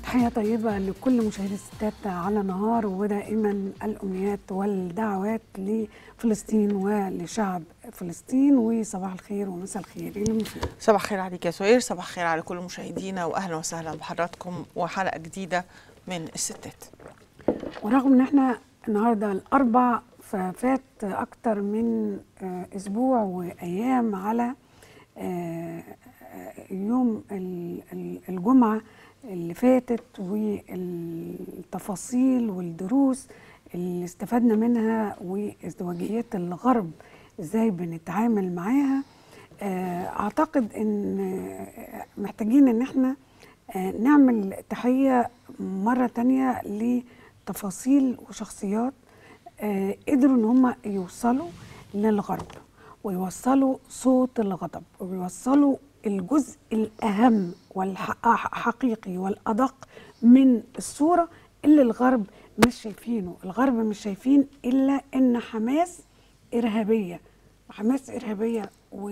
تحية طيبة لكل مشاهدي الستات على نهار ودائما الأمنيات والدعوات لفلسطين ولشعب فلسطين وصباح الخير ومساء الخير إلى المفيد صباح الخير عليك يا سهير صباح الخير على كل مشاهدينا واهلا وسهلا بحضراتكم وحلقه جديده من الستات ورغم ان احنا النهارده الاربع ففات اكتر من آه، اسبوع وايام على آه، آه، يوم ال- ال- الجمعه اللي فاتت والتفاصيل والدروس اللي استفدنا منها وازدواجيات الغرب ازاي بنتعامل معاها آه، اعتقد ان آه، محتاجين ان احنا آه، نعمل تحية مرة تانية لتفاصيل وشخصيات آه، قدروا ان هم يوصلوا للغرب ويوصلوا صوت الغضب ويوصلوا الجزء الأهم والحقيقي والأدق من الصورة اللي الغرب مش شايفينه الغرب مش شايفين إلا إن حماس إرهابية حماس إرهابية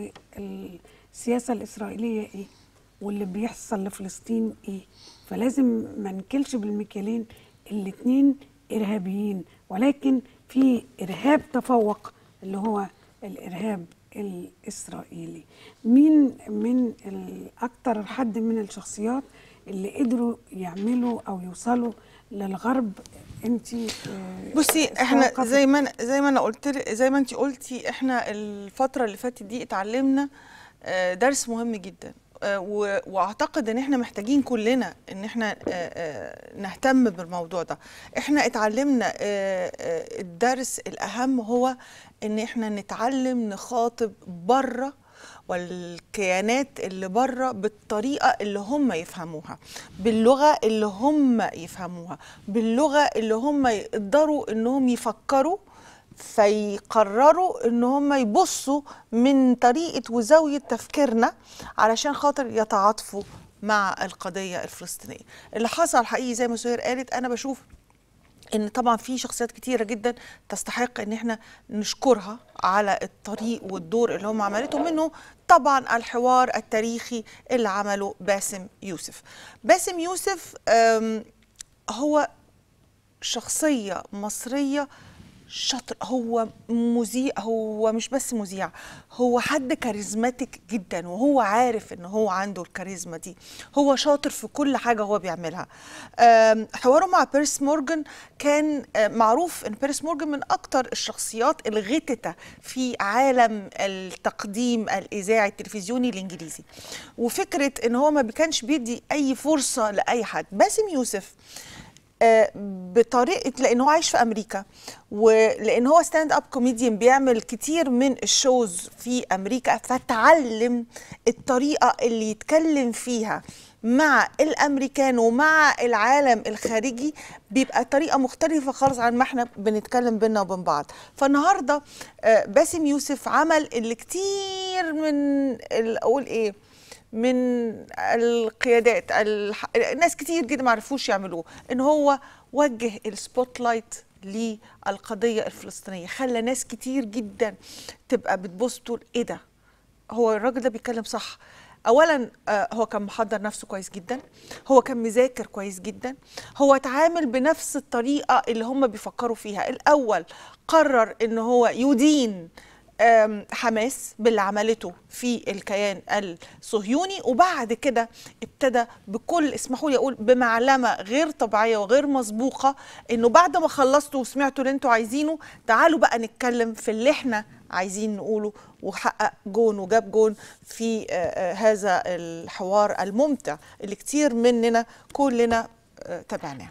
والسياسة الإسرائيلية إيه واللي بيحصل لفلسطين إيه فلازم ما نكلش بالمكيالين الاتنين إرهابيين ولكن في إرهاب تفوق اللي هو الإرهاب الإسرائيلي مين من ال- أكتر حد من الشخصيات اللي قدروا يعملوا أو يوصلوا للغرب انت بصي احنا زي ما أنا- زي ما انا قلت لك- زي ما انت قلتي احنا الفتره اللي فاتت دي اتعلمنا آه، درس مهم جدا آه، و- واعتقد ان احنا محتاجين كلنا ان احنا آه، آه، نهتم بالموضوع ده احنا اتعلمنا آه، آه، الدرس الاهم هو ان احنا نتعلم نخاطب بره والكيانات اللي بره بالطريقه اللي هم يفهموها باللغه اللي هم يفهموها باللغه اللي هم يقدروا انهم يفكروا فيقرروا ان هم يبصوا من طريقه وزاويه تفكيرنا علشان خاطر يتعاطفوا مع القضيه الفلسطينيه اللي حصل حقيقي زي ما سهير قالت انا بشوف ان طبعا في شخصيات كتيره جدا تستحق ان احنا نشكرها على الطريق والدور اللي هم عملته منه طبعا الحوار التاريخي اللي عمله باسم يوسف باسم يوسف أم، هو شخصيه مصريه شاطر هو مذيع هو مش بس مذيع هو حد كاريزماتيك جدا وهو عارف ان هو عنده الكاريزما دي هو شاطر في كل حاجه هو بيعملها آم، حواره مع بيرس مورجان كان آه، معروف ان بيرس مورجان من اكتر الشخصيات الغتته في عالم التقديم الاذاعي التلفزيوني الانجليزي وفكره ان هو ما كانش بيدي اي فرصه لاي حد باسم يوسف آه، بطريقه لان هو عايش في امريكا ولان هو ستاند اب كوميديان بيعمل كتير من الشوز في امريكا فتعلم الطريقه اللي يتكلم فيها مع الامريكان ومع العالم الخارجي بيبقى طريقه مختلفه خالص عن ما احنا بنتكلم بينا وبين بعض فالنهارده آه، باسم يوسف عمل اللي كتير من ال- اقول ايه من القيادات الح... ناس كتير جدا ما عرفوش يعملوه ان هو وجه السبوت لايت للقضيه الفلسطينيه خلى ناس كتير جدا تبقى بتبص تقول ايه ده هو الراجل ده بيتكلم صح اولا آه، هو كان محضر نفسه كويس جدا هو كان مذاكر كويس جدا هو اتعامل بنفس الطريقه اللي هم بيفكروا فيها الاول قرر ان هو يدين آم، حماس باللي عملته في الكيان الصهيوني وبعد كده ابتدى بكل اسمحوا لي اقول بمعلمه غير طبيعيه وغير مسبوقه انه بعد ما خلصتوا وسمعتوا اللي انتوا عايزينه تعالوا بقى نتكلم في اللي احنا عايزين نقوله وحقق جون وجاب جون في آه، آه، هذا الحوار الممتع اللي كتير مننا كلنا آه، تابعناه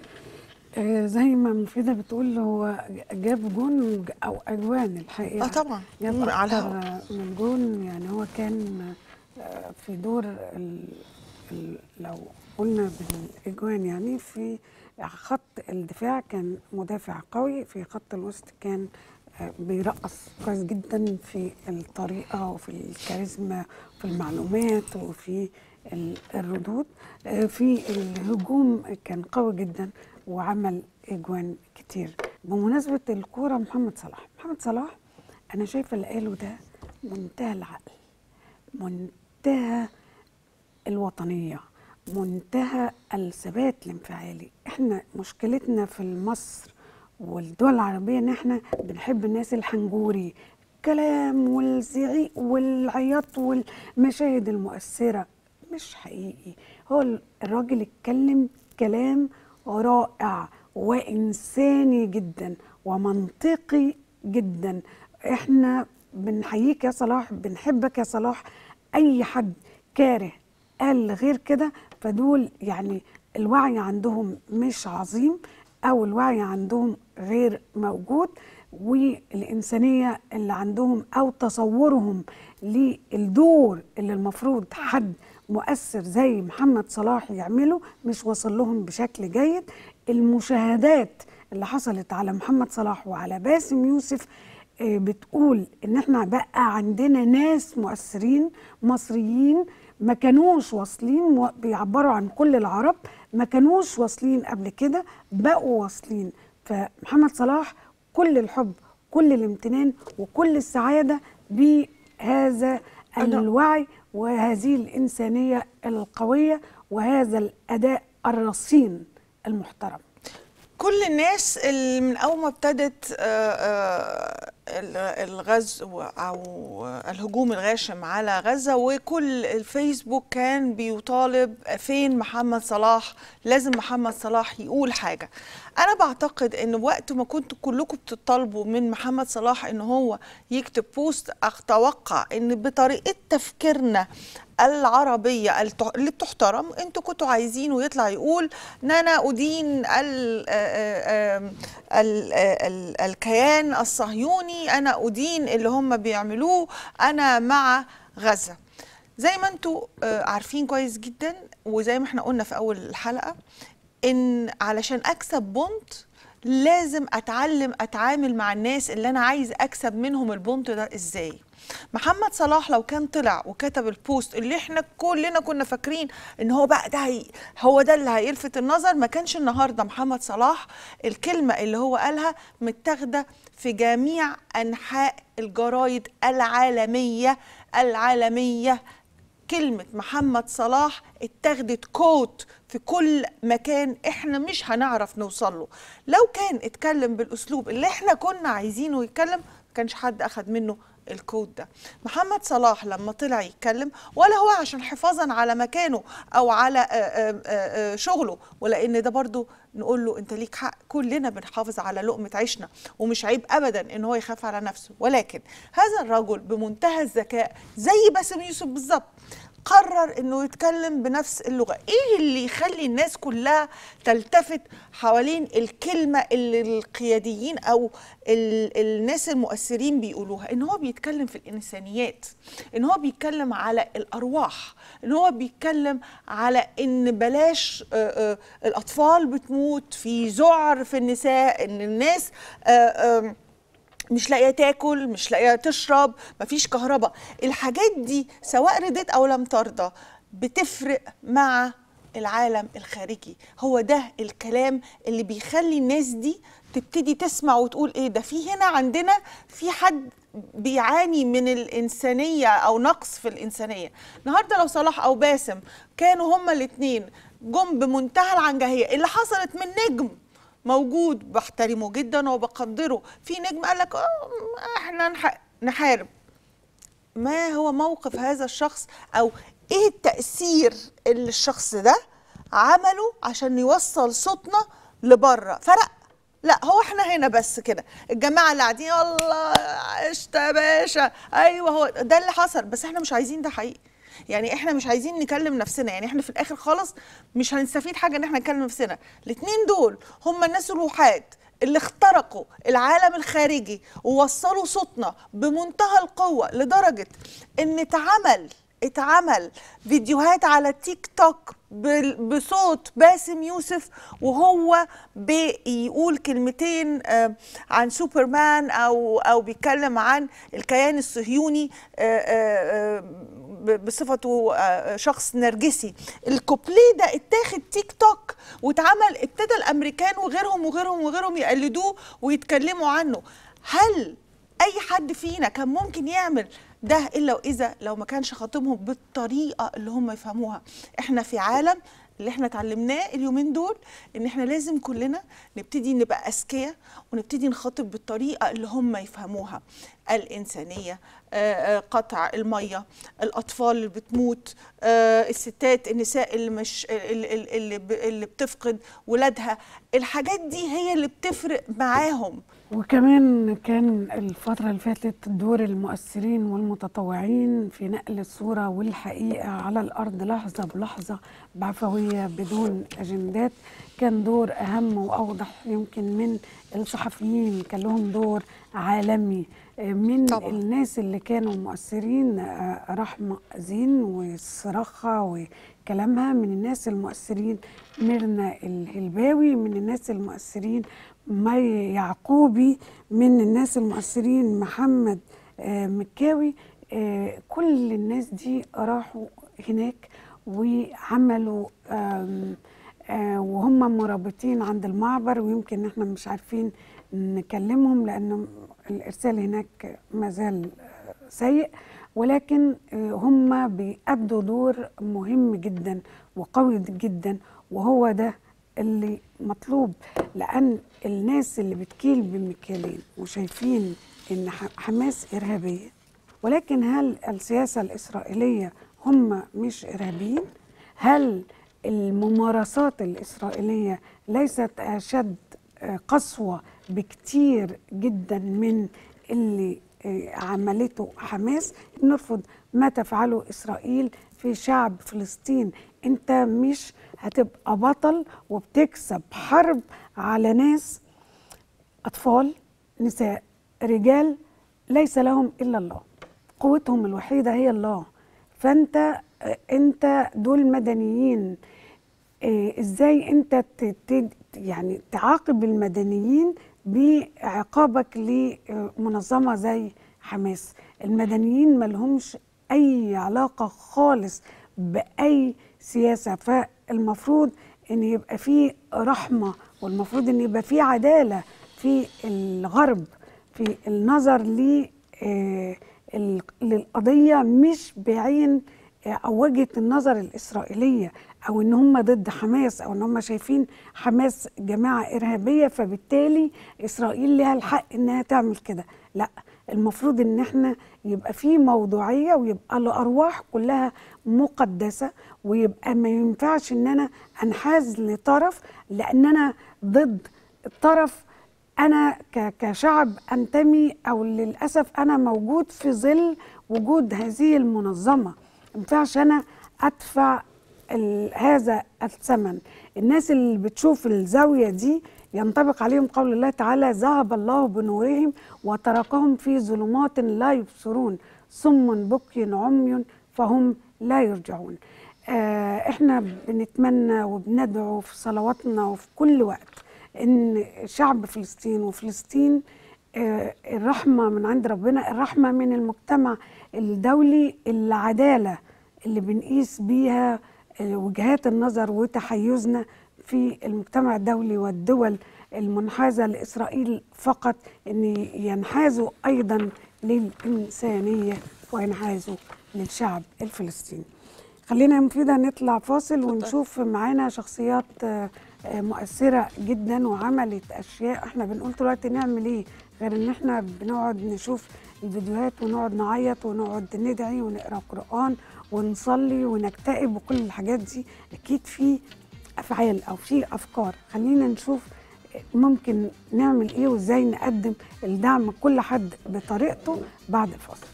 آه، زي ما مفيدة بتقول هو جاب جون او اجوان الحقيقه اه طبعا جاب مم، على اكتر الهوا من جون يعني هو كان آه، في دور ال ال لو قلنا بالاجوان يعني في خط الدفاع كان مدافع قوي في خط الوسط كان آه، بيرقص كويس جدا في الطريقه وفي الكاريزما وفي المعلومات وفي ال- الردود آه، في الهجوم كان قوي جدا وعمل اجوان كتير بمناسبه الكوره محمد صلاح محمد صلاح انا شايفه اللي قاله ده منتهى العقل منتهى الوطنيه منتهى الثبات الانفعالي احنا مشكلتنا في مصر والدول العربية ان احنا بنحب الناس الحنجوري الكلام والزعيق والعياط والمشاهد المؤثرة مش حقيقي هو الراجل اتكلم كلام رائع وإنساني جدا ومنطقي جدا احنا بنحييك يا صلاح بنحبك يا صلاح اي حد كاره قال غير كده فدول يعني الوعي عندهم مش عظيم او الوعي عندهم غير موجود والإنسانية اللي عندهم أو تصورهم للدور اللي المفروض حد مؤثر زي محمد صلاح يعمله مش واصل لهم بشكل جيد المشاهدات اللي حصلت على محمد صلاح وعلى باسم يوسف آه، بتقول ان احنا بقى عندنا ناس مؤثرين مصريين ما كانوش واصلين بيعبروا عن كل العرب ما كانوش واصلين قبل كده بقوا واصلين فمحمد صلاح كل الحب كل الامتنان وكل السعادة بهذا الوعي وهذه الإنسانية القوية وهذا الأداء الرصين المحترم كل الناس اللي من اول ما ابتدت آه، آه، الغزو او الهجوم الغاشم على غزه وكل الفيسبوك كان بيطالب فين محمد صلاح لازم محمد صلاح يقول حاجه انا بعتقد ان وقت ما كنتوا كلكم بتطالبوا من محمد صلاح ان هو يكتب بوست اتوقع ان بطريقه تفكيرنا العربية اللي بتحترم انتوا كنتوا عايزينه يطلع يقول ان انا ادين ال ال ال ال الكيان الصهيوني انا ادين اللي هم بيعملوه انا مع غزة زي ما انتوا عارفين كويس جدا وزي ما احنا قلنا في اول الحلقة ان علشان اكسب بونت لازم اتعلم اتعامل مع الناس اللي انا عايز اكسب منهم البونت ده ازاي محمد صلاح لو كان طلع وكتب البوست اللي احنا كلنا كنا فاكرين ان هو بقى ده هي هو ده اللي هيلفت النظر ما كانش النهارده محمد صلاح الكلمه اللي هو قالها متاخده في جميع انحاء الجرايد العالميه العالميه كلمة محمد صلاح اتاخدت كوت في كل مكان احنا مش هنعرف نوصل له لو كان اتكلم بالاسلوب اللي احنا كنا عايزينه يتكلم كانش حد اخد منه الكود ده محمد صلاح لما طلع يتكلم ولا هو عشان حفاظا على مكانه او على آه، آه، آه، شغله ولان ده برضو نقول له انت ليك حق كلنا بنحافظ على لقمه عيشنا ومش عيب ابدا ان هو يخاف على نفسه ولكن هذا الرجل بمنتهى الذكاء زي باسم يوسف بالظبط قرر انه يتكلم بنفس اللغه ايه اللي يخلي الناس كلها تلتفت حوالين الكلمه اللي القياديين او ال الناس المؤثرين بيقولوها ان هو بيتكلم في الانسانيات ان هو بيتكلم على الارواح ان هو بيتكلم على ان بلاش آآ آآ الاطفال بتموت في ذعر في النساء ان الناس آآ مش لاقيه تاكل مش لاقيه تشرب مفيش كهرباء الحاجات دي سواء رضيت او لم ترضى بتفرق مع العالم الخارجي هو ده الكلام اللي بيخلي الناس دي تبتدي تسمع وتقول ايه ده في هنا عندنا في حد بيعاني من الإنسانية أو نقص في الإنسانية النهاردة لو صلاح أو باسم كانوا هما الاتنين جم بمنتهى العنجهية اللي حصلت من نجم موجود بحترمه جدا وبقدره في نجم قال لك احنا نحارب ما هو موقف هذا الشخص او ايه التاثير اللي الشخص ده عمله عشان يوصل صوتنا لبره فرق لا هو احنا هنا بس كده الجماعه اللي قاعدين الله قشطه يا باشا ايوه هو ده اللي حصل بس احنا مش عايزين ده حقيقي يعني احنا مش عايزين نكلم نفسنا يعني احنا في الاخر خالص مش هنستفيد حاجه ان احنا نكلم نفسنا الاثنين دول هم الناس الروحات اللي اخترقوا العالم الخارجي ووصلوا صوتنا بمنتهى القوه لدرجه ان اتعمل اتعمل فيديوهات على التيك توك بصوت باسم يوسف وهو بيقول كلمتين آه، عن سوبرمان او او بيتكلم عن الكيان الصهيوني آه، آه، بصفته شخص نرجسي الكوبليه ده اتاخد تيك توك واتعمل ابتدى الامريكان وغيرهم وغيرهم وغيرهم يقلدوه ويتكلموا عنه هل اي حد فينا كان ممكن يعمل ده الا واذا لو ما كانش خاطبهم بالطريقه اللي هم يفهموها احنا في عالم اللي احنا اتعلمناه اليومين دول ان احنا لازم كلنا نبتدي نبقى اذكياء ونبتدي نخاطب بالطريقه اللي هم يفهموها الانسانيه آه، آه، قطع الميه الاطفال اللي بتموت آه، الستات النساء اللي مش اللي, اللي- اللي, ب- اللي بتفقد ولادها الحاجات دي هي اللي بتفرق معاهم وكمان كان الفترة اللي فاتت دور المؤثرين والمتطوعين في نقل الصورة والحقيقة على الأرض لحظة بلحظة بعفوية بدون أجندات كان دور أهم وأوضح يمكن من الصحفيين كان لهم دور عالمي آه، من طبعاً. الناس اللي كانوا مؤثرين آه، رحمة زين وصراخها وكلامها من الناس المؤثرين ميرنا الهلباوي من الناس المؤثرين مي يعقوبي من الناس المؤثرين محمد آه، مكاوي آه، كل الناس دي راحوا هناك وعملوا آم، آه، وهم مرابطين عند المعبر ويمكن احنا مش عارفين نكلمهم لان الارسال هناك ما زال آه، سيء ولكن آه، هم بيأدوا دور مهم جدا وقوي جدا وهو ده اللي مطلوب لان الناس اللي بتكيل بمكيالين وشايفين ان ح- حماس ارهابيه ولكن هل السياسه الاسرائيليه هم مش ارهابيين هل الممارسات الاسرائيليه ليست اشد آه، قسوه بكتير جدا من اللي آه، عملته حماس نرفض ما تفعله اسرائيل في شعب فلسطين انت مش هتبقى بطل وبتكسب حرب على ناس اطفال نساء رجال ليس لهم الا الله قوتهم الوحيده هي الله فانت انت دول مدنيين إيه، ازاي انت ت- ت- يعني تعاقب المدنيين بعقابك لمنظمه زي حماس المدنيين ملهمش اي علاقه خالص باي سياسه فالمفروض ان يبقى فيه رحمه والمفروض ان يبقى فيه عداله في الغرب في النظر ل آه، ال- للقضيه مش بعين آه، او وجهه النظر الاسرائيليه او ان هم ضد حماس او ان هم شايفين حماس جماعه ارهابيه فبالتالي اسرائيل لها الحق انها تعمل كده لا المفروض ان احنا يبقى في موضوعيه ويبقى الارواح كلها مقدسه ويبقى ما ينفعش ان انا انحاز لطرف لان انا ضد الطرف انا ك- كشعب انتمي او للاسف انا موجود في ظل وجود هذه المنظمه ما ينفعش انا ادفع ال- هذا الثمن الناس اللي بتشوف الزاويه دي ينطبق عليهم قول الله تعالى ذهب الله بنورهم وتركهم في ظلمات لا يبصرون صم بكي عمي فهم لا يرجعون آه احنا بنتمنى وبندعو في صلواتنا وفي كل وقت ان شعب فلسطين وفلسطين آه، الرحمه من عند ربنا الرحمه من المجتمع الدولي العداله اللي بنقيس بيها آه، وجهات النظر وتحيزنا في المجتمع الدولي والدول المنحازه لاسرائيل فقط ان ينحازوا ايضا للانسانيه وينحازوا للشعب الفلسطيني. خلينا يا مفيدة نطلع فاصل ونشوف معانا شخصيات آه، آه، مؤثرة جدا وعملت أشياء احنا بنقول دلوقتي نعمل ايه غير ان احنا بنقعد نشوف الفيديوهات ونقعد نعيط ونقعد ندعي ونقرا قرآن ونصلي ونكتئب وكل الحاجات دي أكيد في أفعال أو في أفكار خلينا نشوف ممكن نعمل ايه وازاي نقدم الدعم كل حد بطريقته بعد الفاصل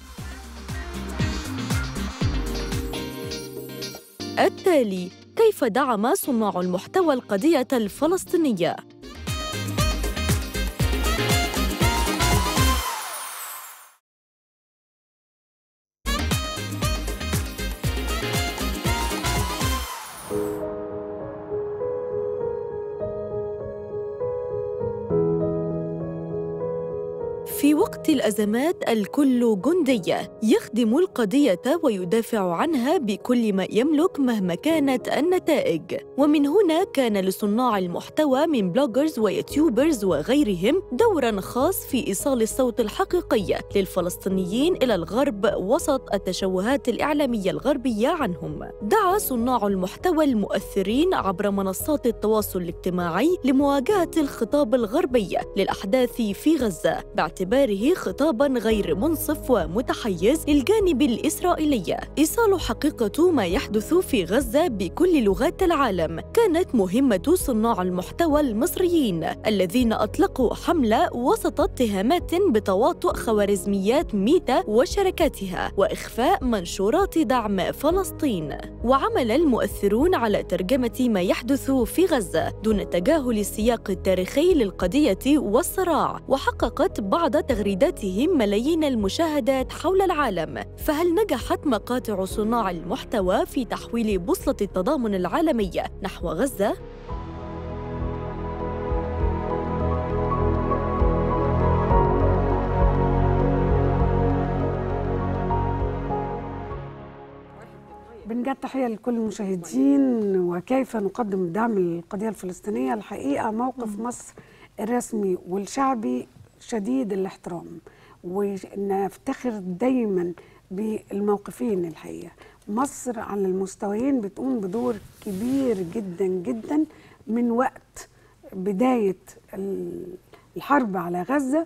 التالي كيف دعم صناع المحتوى القضية الفلسطينية؟ في في وقت الأزمات الكل جندي يخدم القضية ويدافع عنها بكل ما يملك مهما كانت النتائج ومن هنا كان لصناع المحتوى من بلوجرز ويوتيوبرز وغيرهم دورا خاص في إيصال الصوت الحقيقي للفلسطينيين إلى الغرب وسط التشوهات الإعلامية الغربية عنهم دعا صناع المحتوى المؤثرين عبر منصات التواصل الاجتماعي لمواجهة الخطاب الغربي للأحداث في غزة باعتباره خطابا غير منصف ومتحيز للجانب الإسرائيلي إيصال حقيقة ما يحدث في غزة بكل لغات العالم كانت مهمة صناع المحتوى المصريين الذين أطلقوا حملة وسط اتهامات بتواطؤ خوارزميات ميتا وشركاتها وإخفاء منشورات دعم فلسطين وعمل المؤثرون على ترجمة ما يحدث في غزة دون تجاهل السياق التاريخي للقضية والصراع وحققت بعض تغريداتهم ملايين المشاهدات حول العالم فهل نجحت مقاطع صناع المحتوى في تحويل بوصلة التضامن العالمي نحو غزة؟ بنجد تحية لكل المشاهدين وكيف نقدم دعم للقضية الفلسطينية الحقيقة موقف مصر الرسمي والشعبي شديد الاحترام ونفتخر دايما بالموقفين الحقيقة مصر على المستويين بتقوم بدور كبير جدا جدا من وقت بداية ال- الحرب على غزة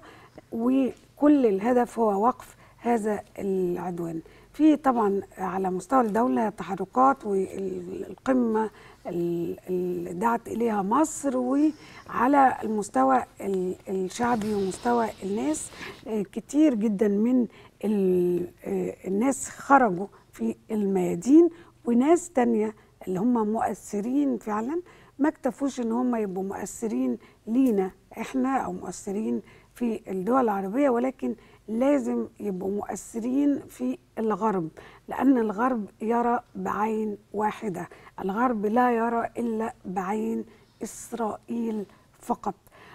وكل الهدف هو وقف هذا العدوان في طبعا على مستوى الدولة تحركات والقمة ال- اللي دعت إليها مصر وعلى المستوى ال- الشعبي ومستوى الناس آه، كتير جدا من ال- آه، الناس خرجوا في الميادين وناس تانية اللي هم مؤثرين فعلا ما اكتفوش ان هم يبقوا مؤثرين لينا احنا او مؤثرين في الدول العربية ولكن لازم يبقوا مؤثرين في الغرب لأن الغرب يرى بعين واحدة الغرب لا يرى إلا بعين إسرائيل فقط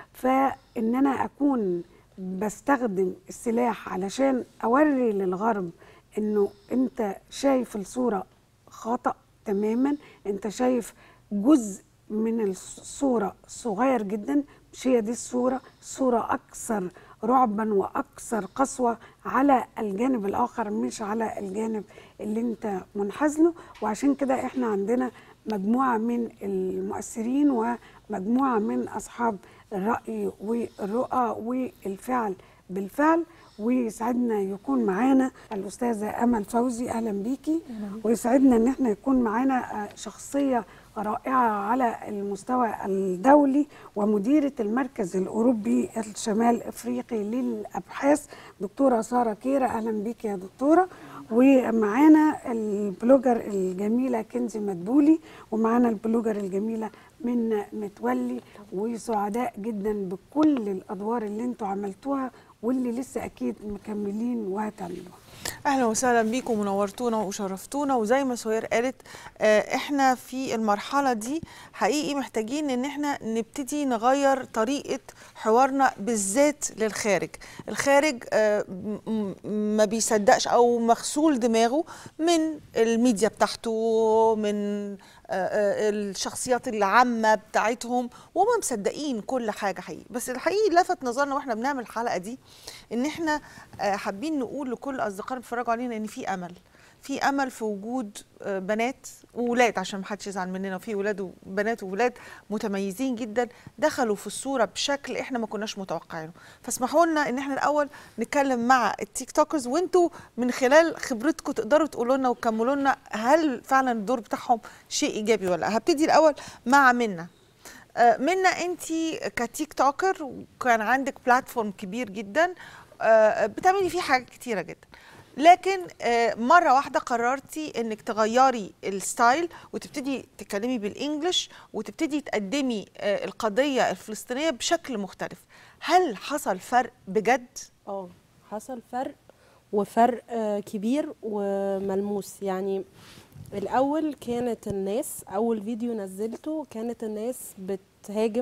فإن أنا أكون بستخدم السلاح علشان أوري للغرب إنه أنت شايف الصورة خطأ تماما أنت شايف جزء من الصورة صغير جدا مش هي دي الصورة صورة أكثر رعبا وأكثر قسوة على الجانب الآخر مش على الجانب اللي أنت منحاز له وعشان كده إحنا عندنا مجموعة من المؤثرين ومجموعة من أصحاب الرأي والرؤى والفعل بالفعل ويسعدنا يكون معانا الأستاذة أمل فوزي أهلا بيكي ويسعدنا إن احنا يكون معانا آه، شخصية رائعة على المستوى الدولي ومديرة المركز الأوروبي الشمال أفريقي للأبحاث دكتورة سارة كيرة أهلا بيك يا دكتورة ومعانا البلوجر الجميلة كنزي مدبولي ومعانا البلوجر الجميلة من متولي وسعداء جدا بكل الأدوار اللي انتوا عملتوها واللي لسه أكيد مكملين وهتعملوها اهلا وسهلا بيكم ونورتونا وشرفتونا وزي ما سهير قالت آه، احنا في المرحله دي حقيقي محتاجين ان احنا نبتدي نغير طريقه حوارنا بالذات للخارج الخارج آه، م- م- ما بيصدقش او مغسول دماغه من الميديا بتاعته من آه، آه، الشخصيات العامه بتاعتهم وما مصدقين كل حاجه حقيقي بس الحقيقي لفت نظرنا واحنا بنعمل الحلقه دي ان احنا آه، حابين نقول لكل اصدقائنا بيتفرجوا علينا ان في امل في امل في وجود آه، بنات وولاد عشان ما حدش يزعل مننا في ولاد وبنات وولاد متميزين جدا دخلوا في الصوره بشكل احنا ما كناش متوقعينه فاسمحوا لنا ان احنا الاول نتكلم مع التيك توكرز وانتوا من خلال خبرتكم تقدروا تقولوا لنا وتكملوا لنا هل فعلا الدور بتاعهم شيء ايجابي ولا لا هبتدي الاول مع منى آه، منى انت كتيك توكر وكان عندك بلاتفورم كبير جدا آه، بتعملي فيه حاجات كتيره جدا لكن آه، مره واحده قررتي انك تغيري الستايل وتبتدي تتكلمي بالانجلش وتبتدي تقدمي آه، القضيه الفلسطينيه بشكل مختلف هل حصل فرق بجد اه حصل فرق وفرق آه، كبير وملموس يعني الاول كانت الناس اول فيديو نزلته كانت الناس بتهاجم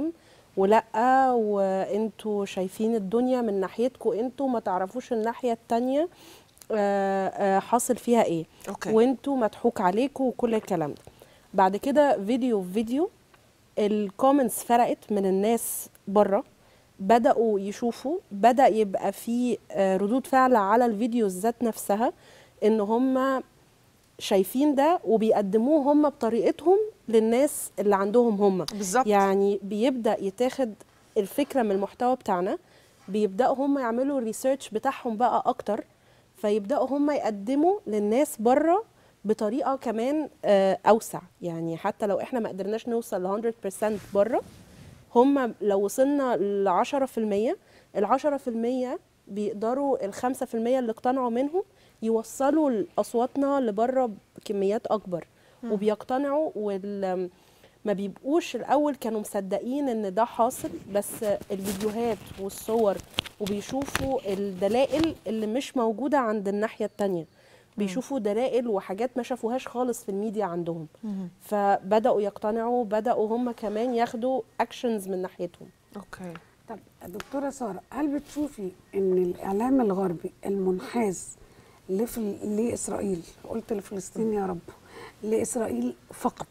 ولا وانتوا شايفين الدنيا من ناحيتكم انتوا ما تعرفوش الناحيه التانية آه، آه، حاصل فيها ايه أوكي. وانتوا مضحوك عليكم وكل الكلام ده بعد كده فيديو في فيديو الكومنتس فرقت من الناس بره بدأوا يشوفوا بدأ يبقى في آه، ردود فعل على الفيديوز ذات نفسها ان هم شايفين ده وبيقدموه هم بطريقتهم للناس اللي عندهم هم بالظبط. يعني بيبدأ يتاخد الفكرة من المحتوى بتاعنا بيبدأوا هم يعملوا الريسيرش بتاعهم بقى أكتر فيبدأوا هم يقدموا للناس بره بطريقة كمان آه، أوسع يعني حتى لو احنا ما قدرناش نوصل ل 100% بره هم لو وصلنا ل 10% ال 10% بيقدروا ال 5% اللي اقتنعوا منهم يوصلوا اصواتنا لبره بكميات اكبر وبيقتنعوا وال ما بيبقوش الاول كانوا مصدقين ان ده حاصل بس الفيديوهات والصور وبيشوفوا الدلائل اللي مش موجوده عند الناحيه التانية بيشوفوا دلائل وحاجات ما شافوهاش خالص في الميديا عندهم فبداوا يقتنعوا بداوا هم كمان ياخدوا اكشنز من ناحيتهم اوكي طب دكتورة سارة هل بتشوفي ان الاعلام الغربي المنحاز لفل... لاسرائيل قلت لفلسطين يا رب لاسرائيل فقط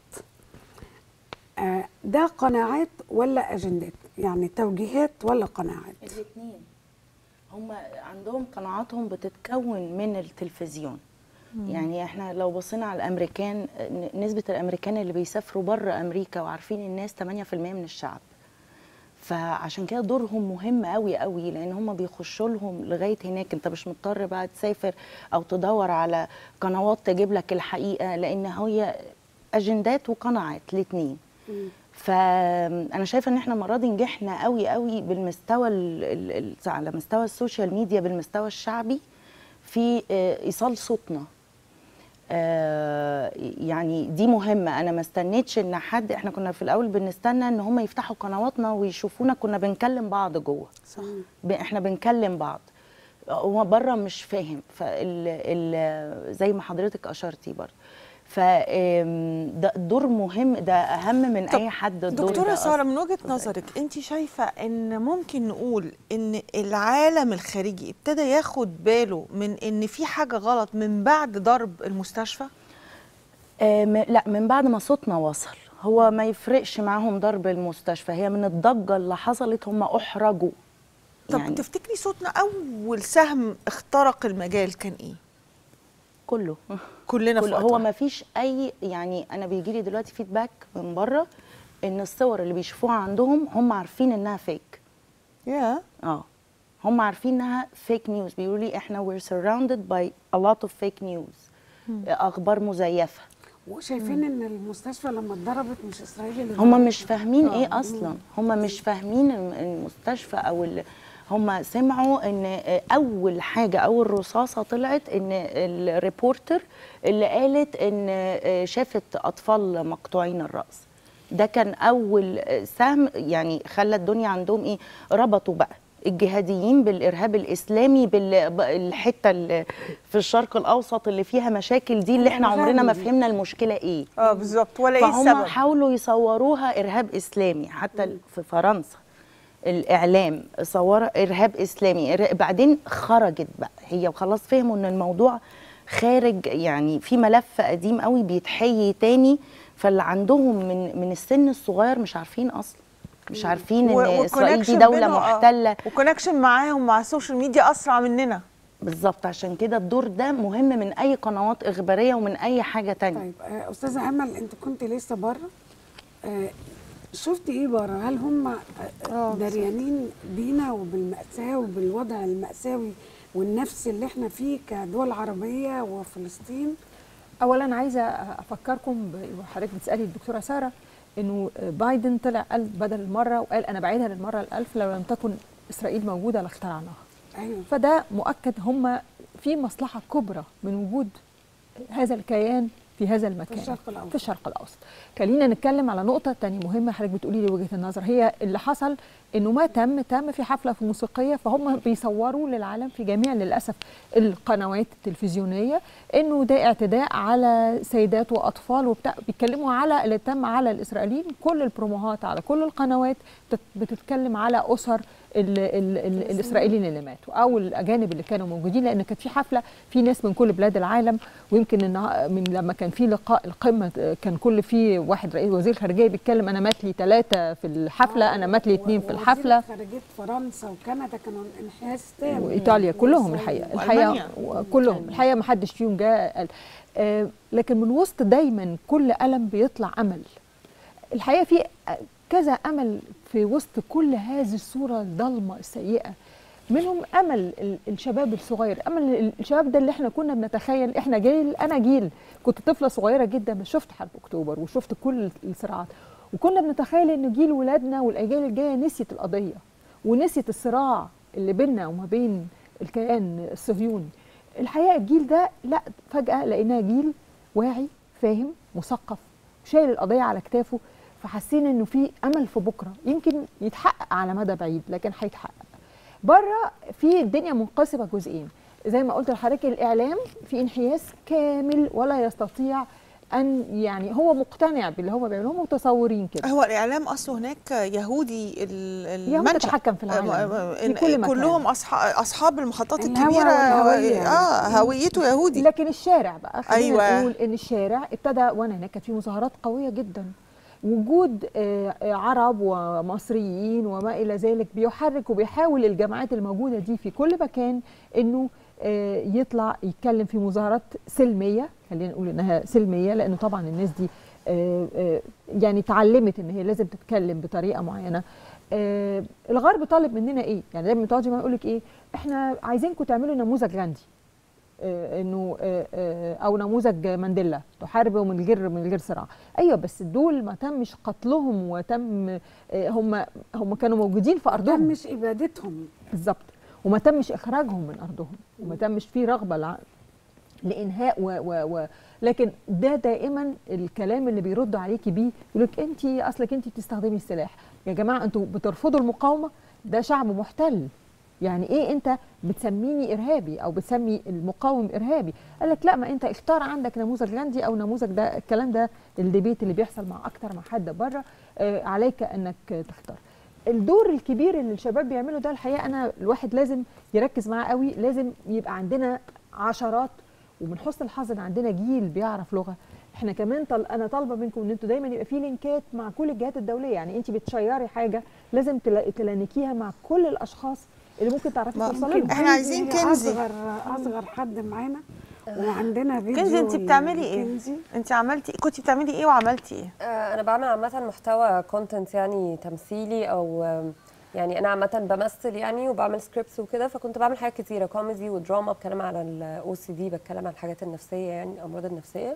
آه ده قناعات ولا اجندات يعني توجيهات ولا قناعات الاثنين هم عندهم قناعاتهم بتتكون من التلفزيون يعني احنا لو بصينا على الامريكان ن- نسبه الامريكان اللي بيسافروا بره امريكا وعارفين الناس 8% من الشعب فعشان كده دورهم مهم قوي قوي لان هم بيخشوا لهم لغايه هناك انت مش مضطر بقى تسافر او تدور على قنوات تجيب لك الحقيقه لان هي اجندات وقناعات الاثنين فانا شايفه ان احنا المره دي نجحنا قوي قوي بالمستوى ال- ال- ال- على مستوى السوشيال ميديا بالمستوى الشعبي في آه، ايصال صوتنا آه، يعني دي مهمه انا ما استنيتش ان حد احنا كنا في الاول بنستنى ان هم يفتحوا قنواتنا ويشوفونا كنا بنكلم بعض جوه صح ب- احنا بنكلم بعض هو بره مش فاهم فال ال زي ما حضرتك اشرتي برضه ف آم، ده دور مهم ده اهم من طب اي حد الدور دكتورة ده سارة أصلاً. من وجهة اتفضلي. نظرك انت شايفة ان ممكن نقول ان العالم الخارجي ابتدى ياخد باله من ان في حاجة غلط من بعد ضرب المستشفى آه، م- لا من بعد ما صوتنا وصل هو ما يفرقش معاهم ضرب المستشفى هي من الضجه اللي حصلت هم احرجوا طب يعني تفتكري صوتنا اول سهم اخترق المجال كان ايه كله كلنا في كل وقت هو واحد. ما فيش اي يعني انا بيجي لي دلوقتي فيدباك من بره ان الصور اللي بيشوفوها عندهم هم عارفين انها فيك يا اه هم عارفين انها فيك نيوز بيقولوا لي احنا we're surrounded by a lot of fake news اخبار مزيفه وشايفين ان المستشفى لما اتضربت مش اسرائيل اللي هم ضربت. مش فاهمين آه. ايه اصلا هم مش فاهمين الم- المستشفى او ال... هم سمعوا ان اول حاجه اول رصاصه طلعت ان الريبورتر اللي قالت ان شافت اطفال مقطوعين الراس ده كان اول سهم يعني خلى الدنيا عندهم ايه ربطوا بقى الجهاديين بالارهاب الاسلامي بالحته اللي في الشرق الاوسط اللي فيها مشاكل دي اللي احنا عمرنا ما فهمنا المشكله ايه اه بالظبط ولا ايه فهم السبب حاولوا يصوروها ارهاب اسلامي حتى ال- في فرنسا الاعلام صور ارهاب اسلامي إر- بعدين خرجت بقى هي وخلاص فهموا ان الموضوع خارج يعني في ملف قديم قوي بيتحيي تاني فاللي عندهم من من السن الصغير مش عارفين اصلا مش عارفين و- ان اسرائيل والكونكشن دي دوله بينهم- آه. محتله وكونكشن معاهم مع السوشيال ميديا اسرع مننا بالظبط عشان كده الدور ده مهم من اي قنوات اخباريه ومن اي حاجه تانية طيب آه، استاذه امل انت كنت لسه بره آه، شفتي ايه بره هل هم آه، آه، دريانين بينا وبالمأساة وبالوضع المأساوي والنفسي اللي احنا فيه كدول عربية وفلسطين اولا عايزه افكركم ب- وحضرتك بتسالي الدكتوره ساره انه بايدن طلع قال بدل المره وقال انا بعيدها للمره الالف لو لم تكن اسرائيل موجوده لاخترعناها ايوه فده مؤكد هم في مصلحه كبرى من وجود هذا الكيان في هذا المكان في الشرق الأوسط. في الشرق الاوسط خلينا نتكلم على نقطه تانية مهمه حضرتك بتقولي لي وجهه النظر هي اللي حصل انه ما تم تم في حفله في موسيقيه فهم بيصوروا للعالم في جميع للاسف القنوات التلفزيونيه انه ده اعتداء على سيدات واطفال وبتاع بيتكلموا على اللي تم على الاسرائيليين كل البروموهات على كل القنوات بتت- بتتكلم على اسر ال ال ال الاسرائيليين اللي ماتوا او الاجانب اللي كانوا موجودين لان كانت في حفله في ناس من كل بلاد العالم ويمكن النها- من لما كان في لقاء القمه آه، كان كل في واحد رئيس وزير خارجيه بيتكلم انا مات لي ثلاثه في الحفله انا مات لي اثنين في الحفله خارجيه فرنسا وكندا كانوا انحياز تام وايطاليا كلهم الحقيقه الحقيقه وألمانيا. كلهم الحقيقه ما حدش فيهم جاء قال آه، لكن من وسط دايما كل الم بيطلع امل الحقيقه في كذا امل في وسط كل هذه الصوره الضلمه السيئه منهم امل ال- الشباب الصغير امل ال- الشباب ده اللي احنا كنا بنتخيل احنا جيل انا جيل كنت طفله صغيره جدا بس شفت حرب اكتوبر وشفت كل الصراعات وكنا بنتخيل ان جيل ولادنا والاجيال الجايه نسيت القضيه ونسيت الصراع اللي بيننا وما بين الكيان الصهيوني الحقيقه الجيل ده لا فجاه لقيناه جيل واعي فاهم مثقف شايل القضيه على كتافه فحاسين انه في امل في بكره يمكن يتحقق على مدى بعيد لكن هيتحقق بره في الدنيا منقسمه جزئين زي ما قلت لحضرتك الاعلام في انحياز كامل ولا يستطيع ان يعني هو مقتنع باللي هم بيعملوه هم متصورين كده هو الاعلام اصله هناك يهودي ال- يهود المنشأ تتحكم في العالم آه، في كل مكان. كلهم اصحاب اصحاب المحطات الهوى الكبيره والهوية. اه هويته يهودي لكن الشارع بقى خلينا أيوة. نقول ان الشارع ابتدى وانا هناك كانت في مظاهرات قويه جدا وجود آه، آه، عرب ومصريين وما الى ذلك بيحرك وبيحاول الجماعات الموجوده دي في كل مكان انه آه، يطلع يتكلم في مظاهرات سلميه خلينا نقول انها سلميه لانه طبعا الناس دي آه، آه، يعني اتعلمت ان هي لازم تتكلم بطريقه معينه آه، الغرب طالب مننا ايه يعني دايما تقعدي يقول لك ايه احنا عايزينكم تعملوا نموذج غاندي آه، انه آه، آه، او نموذج مانديلا تحاربوا من غير من غير صراع ايوه بس دول ما تمش قتلهم وتم آه، هم هم كانوا موجودين في ارضهم مش ابادتهم بالظبط وما تمش اخراجهم من ارضهم وما تمش في رغبه لع- لانهاء و, و, و لكن ده دائما الكلام اللي بيردوا عليكي بيه يقول لك انت اصلك انت بتستخدمي السلاح يا جماعه انتوا بترفضوا المقاومه ده شعب محتل يعني ايه انت بتسميني ارهابي او بتسمي المقاوم ارهابي قال لك لا ما انت اختار عندك نموذج غاندي او نموذج ده الكلام ده الديبيت اللي بيحصل مع اكتر من حد بره آه عليك انك تختار الدور الكبير اللي الشباب بيعملوا ده الحقيقه انا الواحد لازم يركز معاه قوي لازم يبقى عندنا عشرات ومن حسن الحظ ان عندنا جيل بيعرف لغه احنا كمان طل... انا طالبه منكم ان انتوا دايما يبقى في لينكات مع كل الجهات الدوليه يعني انت بتشيري حاجه لازم تلا... تلانكيها مع كل الاشخاص اللي ممكن تعرفي ما- توصلي لهم إحنا عايزين كنزي. اصغر اصغر حد معانا وعندنا فيديو كنزي انت بتعملي ايه لكنزي. انت عملتي كنت بتعملي ايه وعملتي ايه آه، انا بعمل عامه محتوى كونتنت يعني تمثيلي او آم، يعني انا عامه بمثل يعني وبعمل سكريبتس وكده فكنت بعمل حاجات كتيره كوميدي ودراما بتكلم على الاو سي دي بتكلم عن الحاجات النفسيه يعني الامراض النفسيه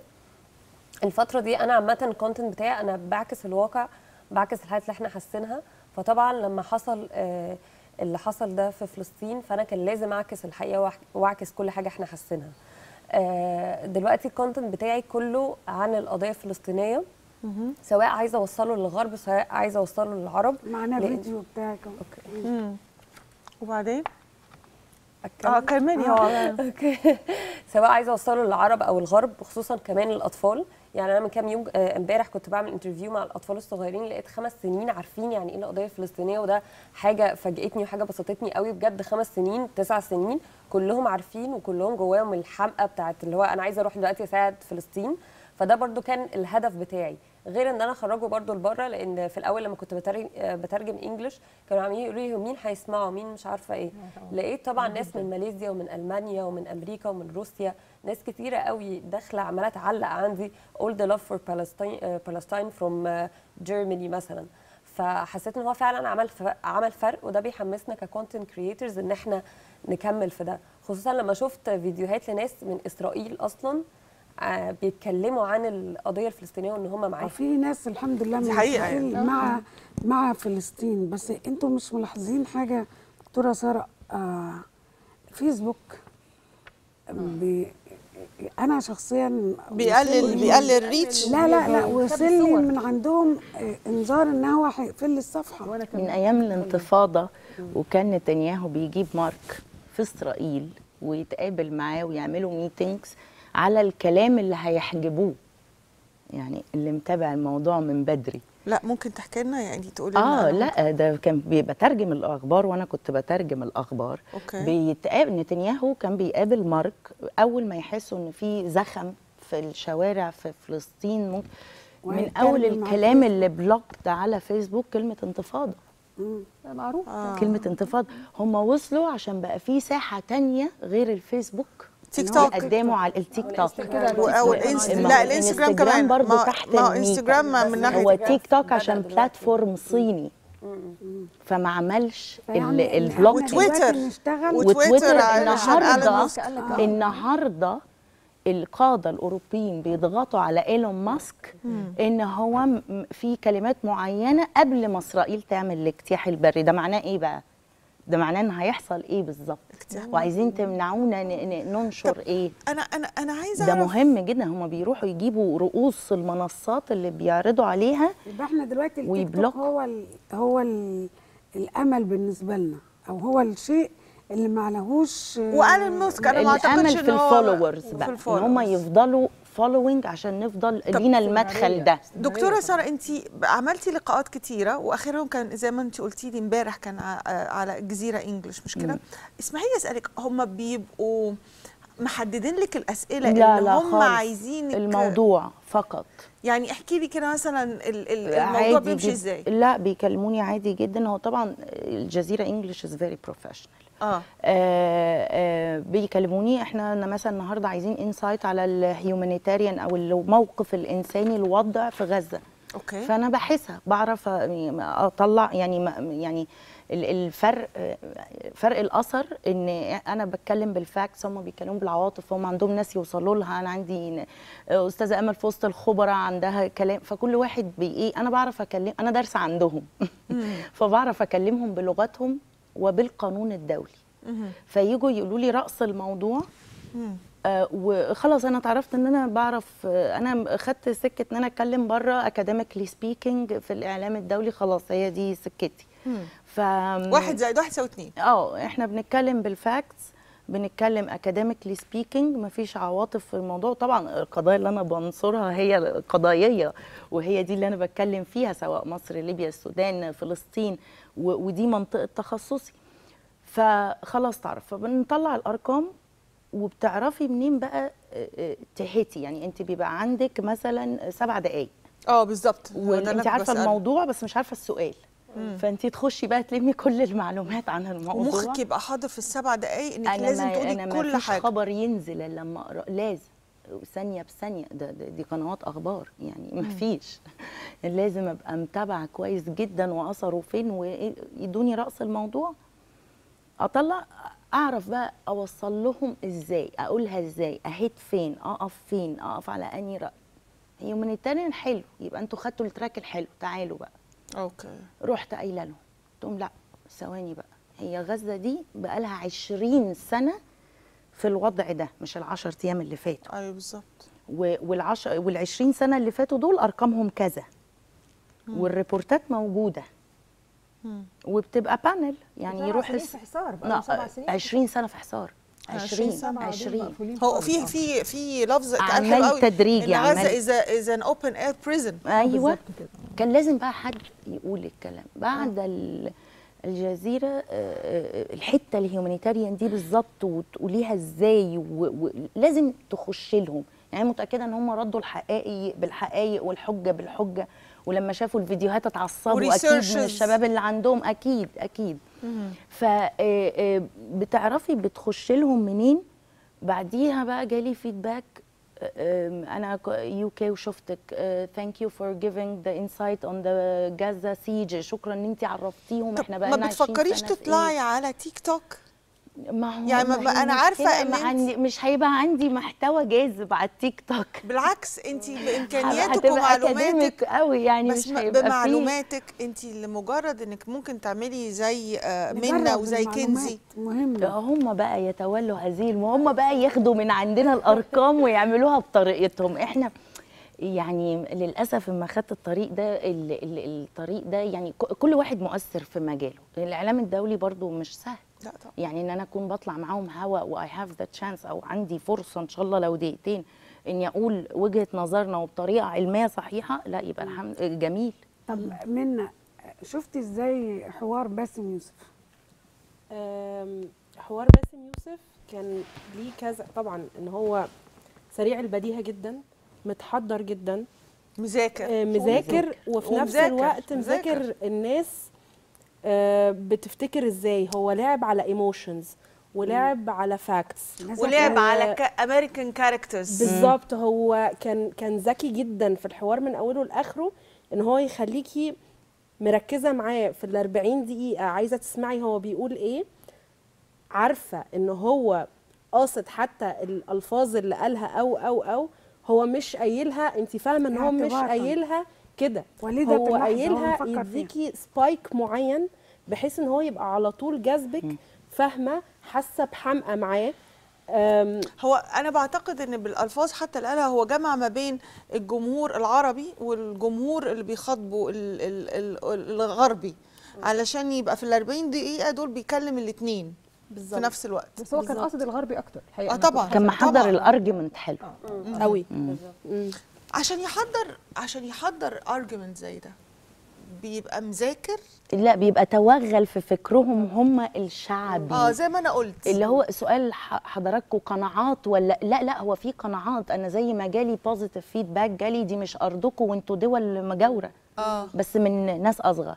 الفتره دي انا عامه الكونتنت بتاعي انا بعكس الواقع بعكس الحاجات اللي احنا حاسينها فطبعا لما حصل آه، اللي حصل ده في فلسطين فانا كان لازم اعكس الحقيقه وأح- واعكس كل حاجه احنا حاسينها آه، دلوقتي الكونتنت بتاعي كله عن القضيه الفلسطينيه سواء عايزه اوصله للغرب سواء عايزه اوصله للعرب معانا لأن- فيديو بتاعك أهو. اوكي وبعدين أتكلم؟ اه كملي هو اوكي سواء عايزه اوصله للعرب او الغرب خصوصا كمان الاطفال يعني انا من كام يوم آه، امبارح كنت بعمل انترفيو مع الاطفال الصغيرين لقيت خمس سنين عارفين يعني ايه القضيه الفلسطينيه وده حاجه فاجئتني وحاجه بسطتني قوي بجد خمس سنين تسع سنين كلهم عارفين وكلهم جواهم الحمقى بتاعت اللي هو انا عايزه اروح دلوقتي اساعد فلسطين فده برضو كان الهدف بتاعي غير ان انا اخرجه برضو لبره لان في الاول لما كنت بترجم, بترجم انجلش كانوا عاملين يقولوا لي مين هيسمعوا مين مش عارفه ايه لقيت طبعا ناس من ماليزيا ومن المانيا ومن امريكا ومن روسيا ناس كتيره قوي داخله عماله تعلق عندي all the love for Palestine uh, Palestine from uh, Germany مثلا فحسيت ان هو فعلا عمل ف... عمل فرق وده بيحمسنا ككونتنت كريترز ان احنا نكمل في ده خصوصا لما شفت فيديوهات لناس من اسرائيل اصلا آه، بيتكلموا عن القضيه الفلسطينيه وان هم معاها وفي ناس الحمد لله دي من حقيقة إسرائيل يعني. مع مع فلسطين بس انتوا مش ملاحظين حاجه دكتوره ساره آه فيسبوك بي انا شخصيا بيقلل وصل- بيقلل ريتش لا لا لا بيخبي وصل لي الصور. من عندهم آه، انذار ان هو هيقفل لي الصفحه وانا من كمان ايام الانتفاضه وكان نتنياهو بيجيب مارك في اسرائيل ويتقابل معاه ويعملوا ميتينجز على الكلام اللي هيحجبوه يعني اللي متابع الموضوع من بدري لا ممكن تحكي لنا يعني تقولي لنا اه لا ده كان بترجم الاخبار وانا كنت بترجم الاخبار أوكي. بيتقابل نتنياهو كان بيقابل مارك اول ما يحسوا ان في زخم في الشوارع في فلسطين ممكن من وهيترجم اول على الكلام اللي بلوكد على فيسبوك كلمه انتفاضه ده معروف آه. كلمه انتفاضه هم وصلوا عشان بقى في ساحه تانية غير الفيسبوك تيك إن هو توك يقدموا على التيك توك كده و- او ما الانستجرام هو لا الانستجرام كمان برضه ما- تحت ما هو الميتا. انستجرام من ناحيه هو تيك توك بدأ عشان دلوقتي. بلاتفورم صيني فما عملش ال- فيعني إن البلوك إحنا دلوقتي وتويتر. نشتغل وت- وتويتر وتويتر علشان إيلون النهارده ماسك. قال لك آه. النهارده القاده الاوروبيين بيضغطوا على ايلون ماسك ان هو م- في كلمات معينه قبل ما اسرائيل تعمل الاجتياح البري ده معناه ايه بقى ده معناه ان هيحصل ايه بالظبط وعايزين تمنعونا ن- ن- ننشر ايه انا انا انا عايزه ده اعرف مهم جدا هم بيروحوا يجيبوا رؤوس المنصات اللي بيعرضوا عليها يبقى احنا دلوقتي التيك ويبلوك. توك هو ال هو ال الامل بالنسبه لنا او هو الشيء اللي ما عليهوش آه، وايلون ماسك انا ما اعتقدش الامل ان في هو الفولورز في بقى ان الfollowers. هم يفضلوا فولوينج عشان نفضل لينا المدخل ده دكتوره ساره انت عملتي لقاءات كتيره واخرهم كان زي ما انت قلتي لي امبارح كان ع- على الجزيره انجلش مش كده اسمحي لي اسالك هم بيبقوا محددين لك الاسئله لا اللي لا هم خالص عايزينك الموضوع فقط يعني احكي لي كده مثلا ال- ال- الموضوع عادي بيمشي جد- ازاي لا بيكلموني عادي جدا هو طبعا الجزيره انجلش از فيري بروفيشنال اه بيكلموني احنا أنا مثلا النهارده عايزين انسايت على الهيومانيتاريان او الموقف الانساني الوضع في غزه اوكي فانا بحسها بعرف اطلع يعني ما- يعني ال- الفرق فرق الاثر ان انا بتكلم بالفاكتس هم بيتكلموا بالعواطف هم عندهم ناس يوصلوا لها انا عندي ن- استاذه امل في وسط الخبراء عندها كلام فكل واحد بي ايه انا بعرف اكلم انا دارسه عندهم فبعرف اكلمهم بلغتهم وبالقانون الدولي فيجوا يقولوا لي راس الموضوع آه وخلاص انا اتعرفت ان انا بعرف آه انا خدت سكه ان انا اتكلم بره اكاديميكلي سبيكينج في الاعلام الدولي خلاص هي دي سكتي ف واحد زائد واحد يساوي اتنين اه احنا بنتكلم بالفاكتس بنتكلم اكاديميكلي سبيكينج مفيش عواطف في الموضوع طبعا القضايا اللي انا بنصرها هي قضاييه وهي دي اللي انا بتكلم فيها سواء مصر ليبيا السودان فلسطين و- ودي منطقه تخصصي فخلاص تعرف فبنطلع الارقام وبتعرفي منين بقى آه، آه، تهتي يعني انت بيبقى عندك مثلا سبع دقائق اه بالظبط هو ده اللي وانت أنا عارفه بسأله. الموضوع بس مش عارفه السؤال فانت تخشي بقى تلمي كل المعلومات عن الموضوع ومخك يبقى حاضر في السبع دقايق انك انا لازم ما تقولي انا ما كل فيش حاجه خبر ينزل الا لما اقرا لازم ثانيه بثانيه ده, ده دي قنوات اخبار يعني ما فيش لازم ابقى متابعه كويس جدا واثره فين ويدوني راس الموضوع اطلع اعرف بقى اوصل لهم ازاي اقولها ازاي اهيت فين اقف فين اقف على اني راي هيومانيتاريان حلو يبقى انتوا خدتوا التراك الحلو تعالوا بقى اوكي رحت قايله لهم قلت لهم لا ثواني بقى هي غزه دي بقالها 20 سنه في الوضع ده مش العشر ايام اللي فاتوا ايوه بالظبط و- والعشر وال20 سنه اللي فاتوا دول ارقامهم كذا والريبورتات موجوده وبتبقى بانل يعني سبع يروح سنين الس- في حصار بقى لا، سبع سنين 20 سنه في حصار 20 20 سنة 20 هو في في في لفظ اتقال عمال حلو قوي تدريجي، ان غزه عمال- از از ان اوبن اير بريزن ايوه بالظبط كده كان لازم بقى حد يقول الكلام بعد ال- الجزيره آه، آه، الحته الهيومانيتاريان دي بالظبط وتقوليها ازاي و- ولازم تخش لهم يعني متاكده ان هم ردوا الحقائق بالحقائق والحجه بالحجه ولما شافوا الفيديوهات اتعصبوا اكيد وريسيرشز. من الشباب اللي عندهم اكيد اكيد فبتعرفي بتخش لهم منين بعديها بقى جالي فيدباك انا يو كي وشفتك ثانك يو فور جيفينج ذا انسايت اون ذا جازا سيج شكرا ان انت عرفتيهم طب احنا بقى ما بتفكريش تطلعي على تيك توك ما هو يعني ما- ما ما هي أنا عارفة المشكلة إن ما أنت- عندي مش هيبقى عندي محتوى جاذب على التيك توك بالعكس انت بامكانياتك هتبقى ومعلوماتك academic قوي يعني بس مش ما- هيبقى فيه بمعلوماتك انت لمجرد انك ممكن تعملي زي آه، نجرب منى وزي المعلومات كنزي مهمه هم بقى يتولوا هذه الم- هم بقى ياخدوا من عندنا الارقام ويعملوها بطريقتهم احنا يعني للاسف لما خدت الطريق ده ال ال الطريق ده يعني ك- كل واحد مؤثر في مجاله الاعلام الدولي برضو مش سهل لا طبعا يعني ان انا اكون بطلع معاهم هوا واي هاف ذا تشانس او عندي فرصه ان شاء الله لو دقيقتين اني اقول وجهه نظرنا وبطريقه علميه صحيحه لا يبقى الحمد جميل طب منا شفتي ازاي حوار باسم يوسف أم، حوار باسم يوسف كان ليه كذا طبعا ان هو سريع البديهه جدا متحضر جدا مذاكر آه، مذاكر وفي نفس ومذاكر، الوقت مذاكر. مذاكر الناس آه، بتفتكر ازاي هو لعب على ايموشنز ولعب على فاكتس ولعب على امريكان كاركترز بالظبط هو كان كان ذكي جدا في الحوار من اوله لاخره ان هو يخليكي مركزه معاه في ال 40 دقيقه عايزه تسمعي هو بيقول ايه عارفه ان هو قاصد حتى الالفاظ اللي قالها او او او هو مش قايلها انت فاهمه ان هو مش اعتباطاً. قايلها كده وليدة هو اللحظة، هو قايلها مفكر فيها. يديكي سبايك معين بحيث ان هو يبقى على طول جذبك فاهمه حاسه بحمقى معاه أم، هو انا بعتقد ان بالالفاظ حتى اللي قالها هو جمع ما بين الجمهور العربي والجمهور اللي بيخاطبوا ال- ال- ال- الغربي علشان يبقى في ال 40 دقيقه دول بيكلم الاثنين في بالظبط نفس الوقت بس هو كان بالظبط. قاصد الغربي اكتر الحقيقه اه أنا كنت طبعا كان طبعاً. محضر الارجيومنت حلو قوي عشان يحضر عشان يحضر ارجيومنت زي ده بيبقى مذاكر لا بيبقى توغل في فكرهم هم الشعبي اه زي ما انا قلت اللي هو سؤال ح- حضراتكم قناعات ولا لا لا هو في قناعات انا زي ما جالي بوزيتيف فيدباك جالي دي مش ارضكم وانتوا دول مجاوره اه بس من ناس اصغر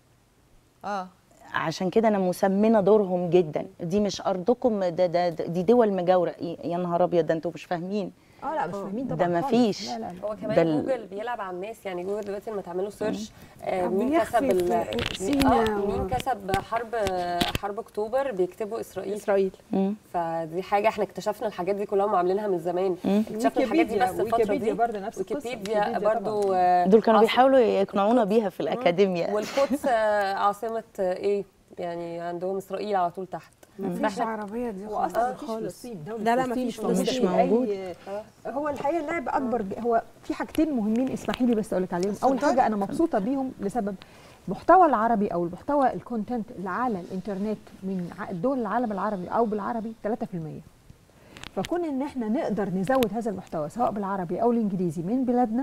اه عشان كده انا مسمنه دورهم جدا دي مش ارضكم ده, ده, ده دي دول مجاوره يا نهار ابيض ده انتوا مش فاهمين اه لا مش فاهمين طبعا ده خالص. مفيش. لا لا لا. هو ده كمان ال- جوجل بيلعب على الناس يعني جوجل دلوقتي لما تعملوا سيرش آه طب مين بيخفي كسب ال- في مين- سينا اه و- مين كسب حرب حرب اكتوبر بيكتبوا اسرائيل اسرائيل مم. فدي حاجه احنا اكتشفنا الحاجات دي كلها هم عاملينها من زمان اكتشفنا الحاجات دي ويكيبيديا- بس الفتره ويكيبيديا دي برضه نفس القصة. ويكيبيديا ويكيبيديا برضه طبعاً. آه، دول كانوا عاص- بيحاولوا يقنعونا بيها في الاكاديميا والقدس آه، عاصمه آه، ايه يعني عندهم اسرائيل على طول تحت مفيش فإحنا- عربيه دي هو خالص اصلا مفيش خالص. فلسطين دولة لا، لا، فلسطين مفيش موجودة فلسطين. في موجود. أي- هو الحقيقه اللعب اكبر ج- هو في حاجتين مهمين اسمحي لي بس اقول لك عليهم اول اتفضلي. حاجه انا مبسوطه بيهم لسبب المحتوى العربي او المحتوى الكونتنت اللي على الانترنت من ع- دول العالم العربي او بالعربي 3% فكون ان احنا نقدر نزود هذا المحتوى سواء بالعربي او الانجليزي من بلادنا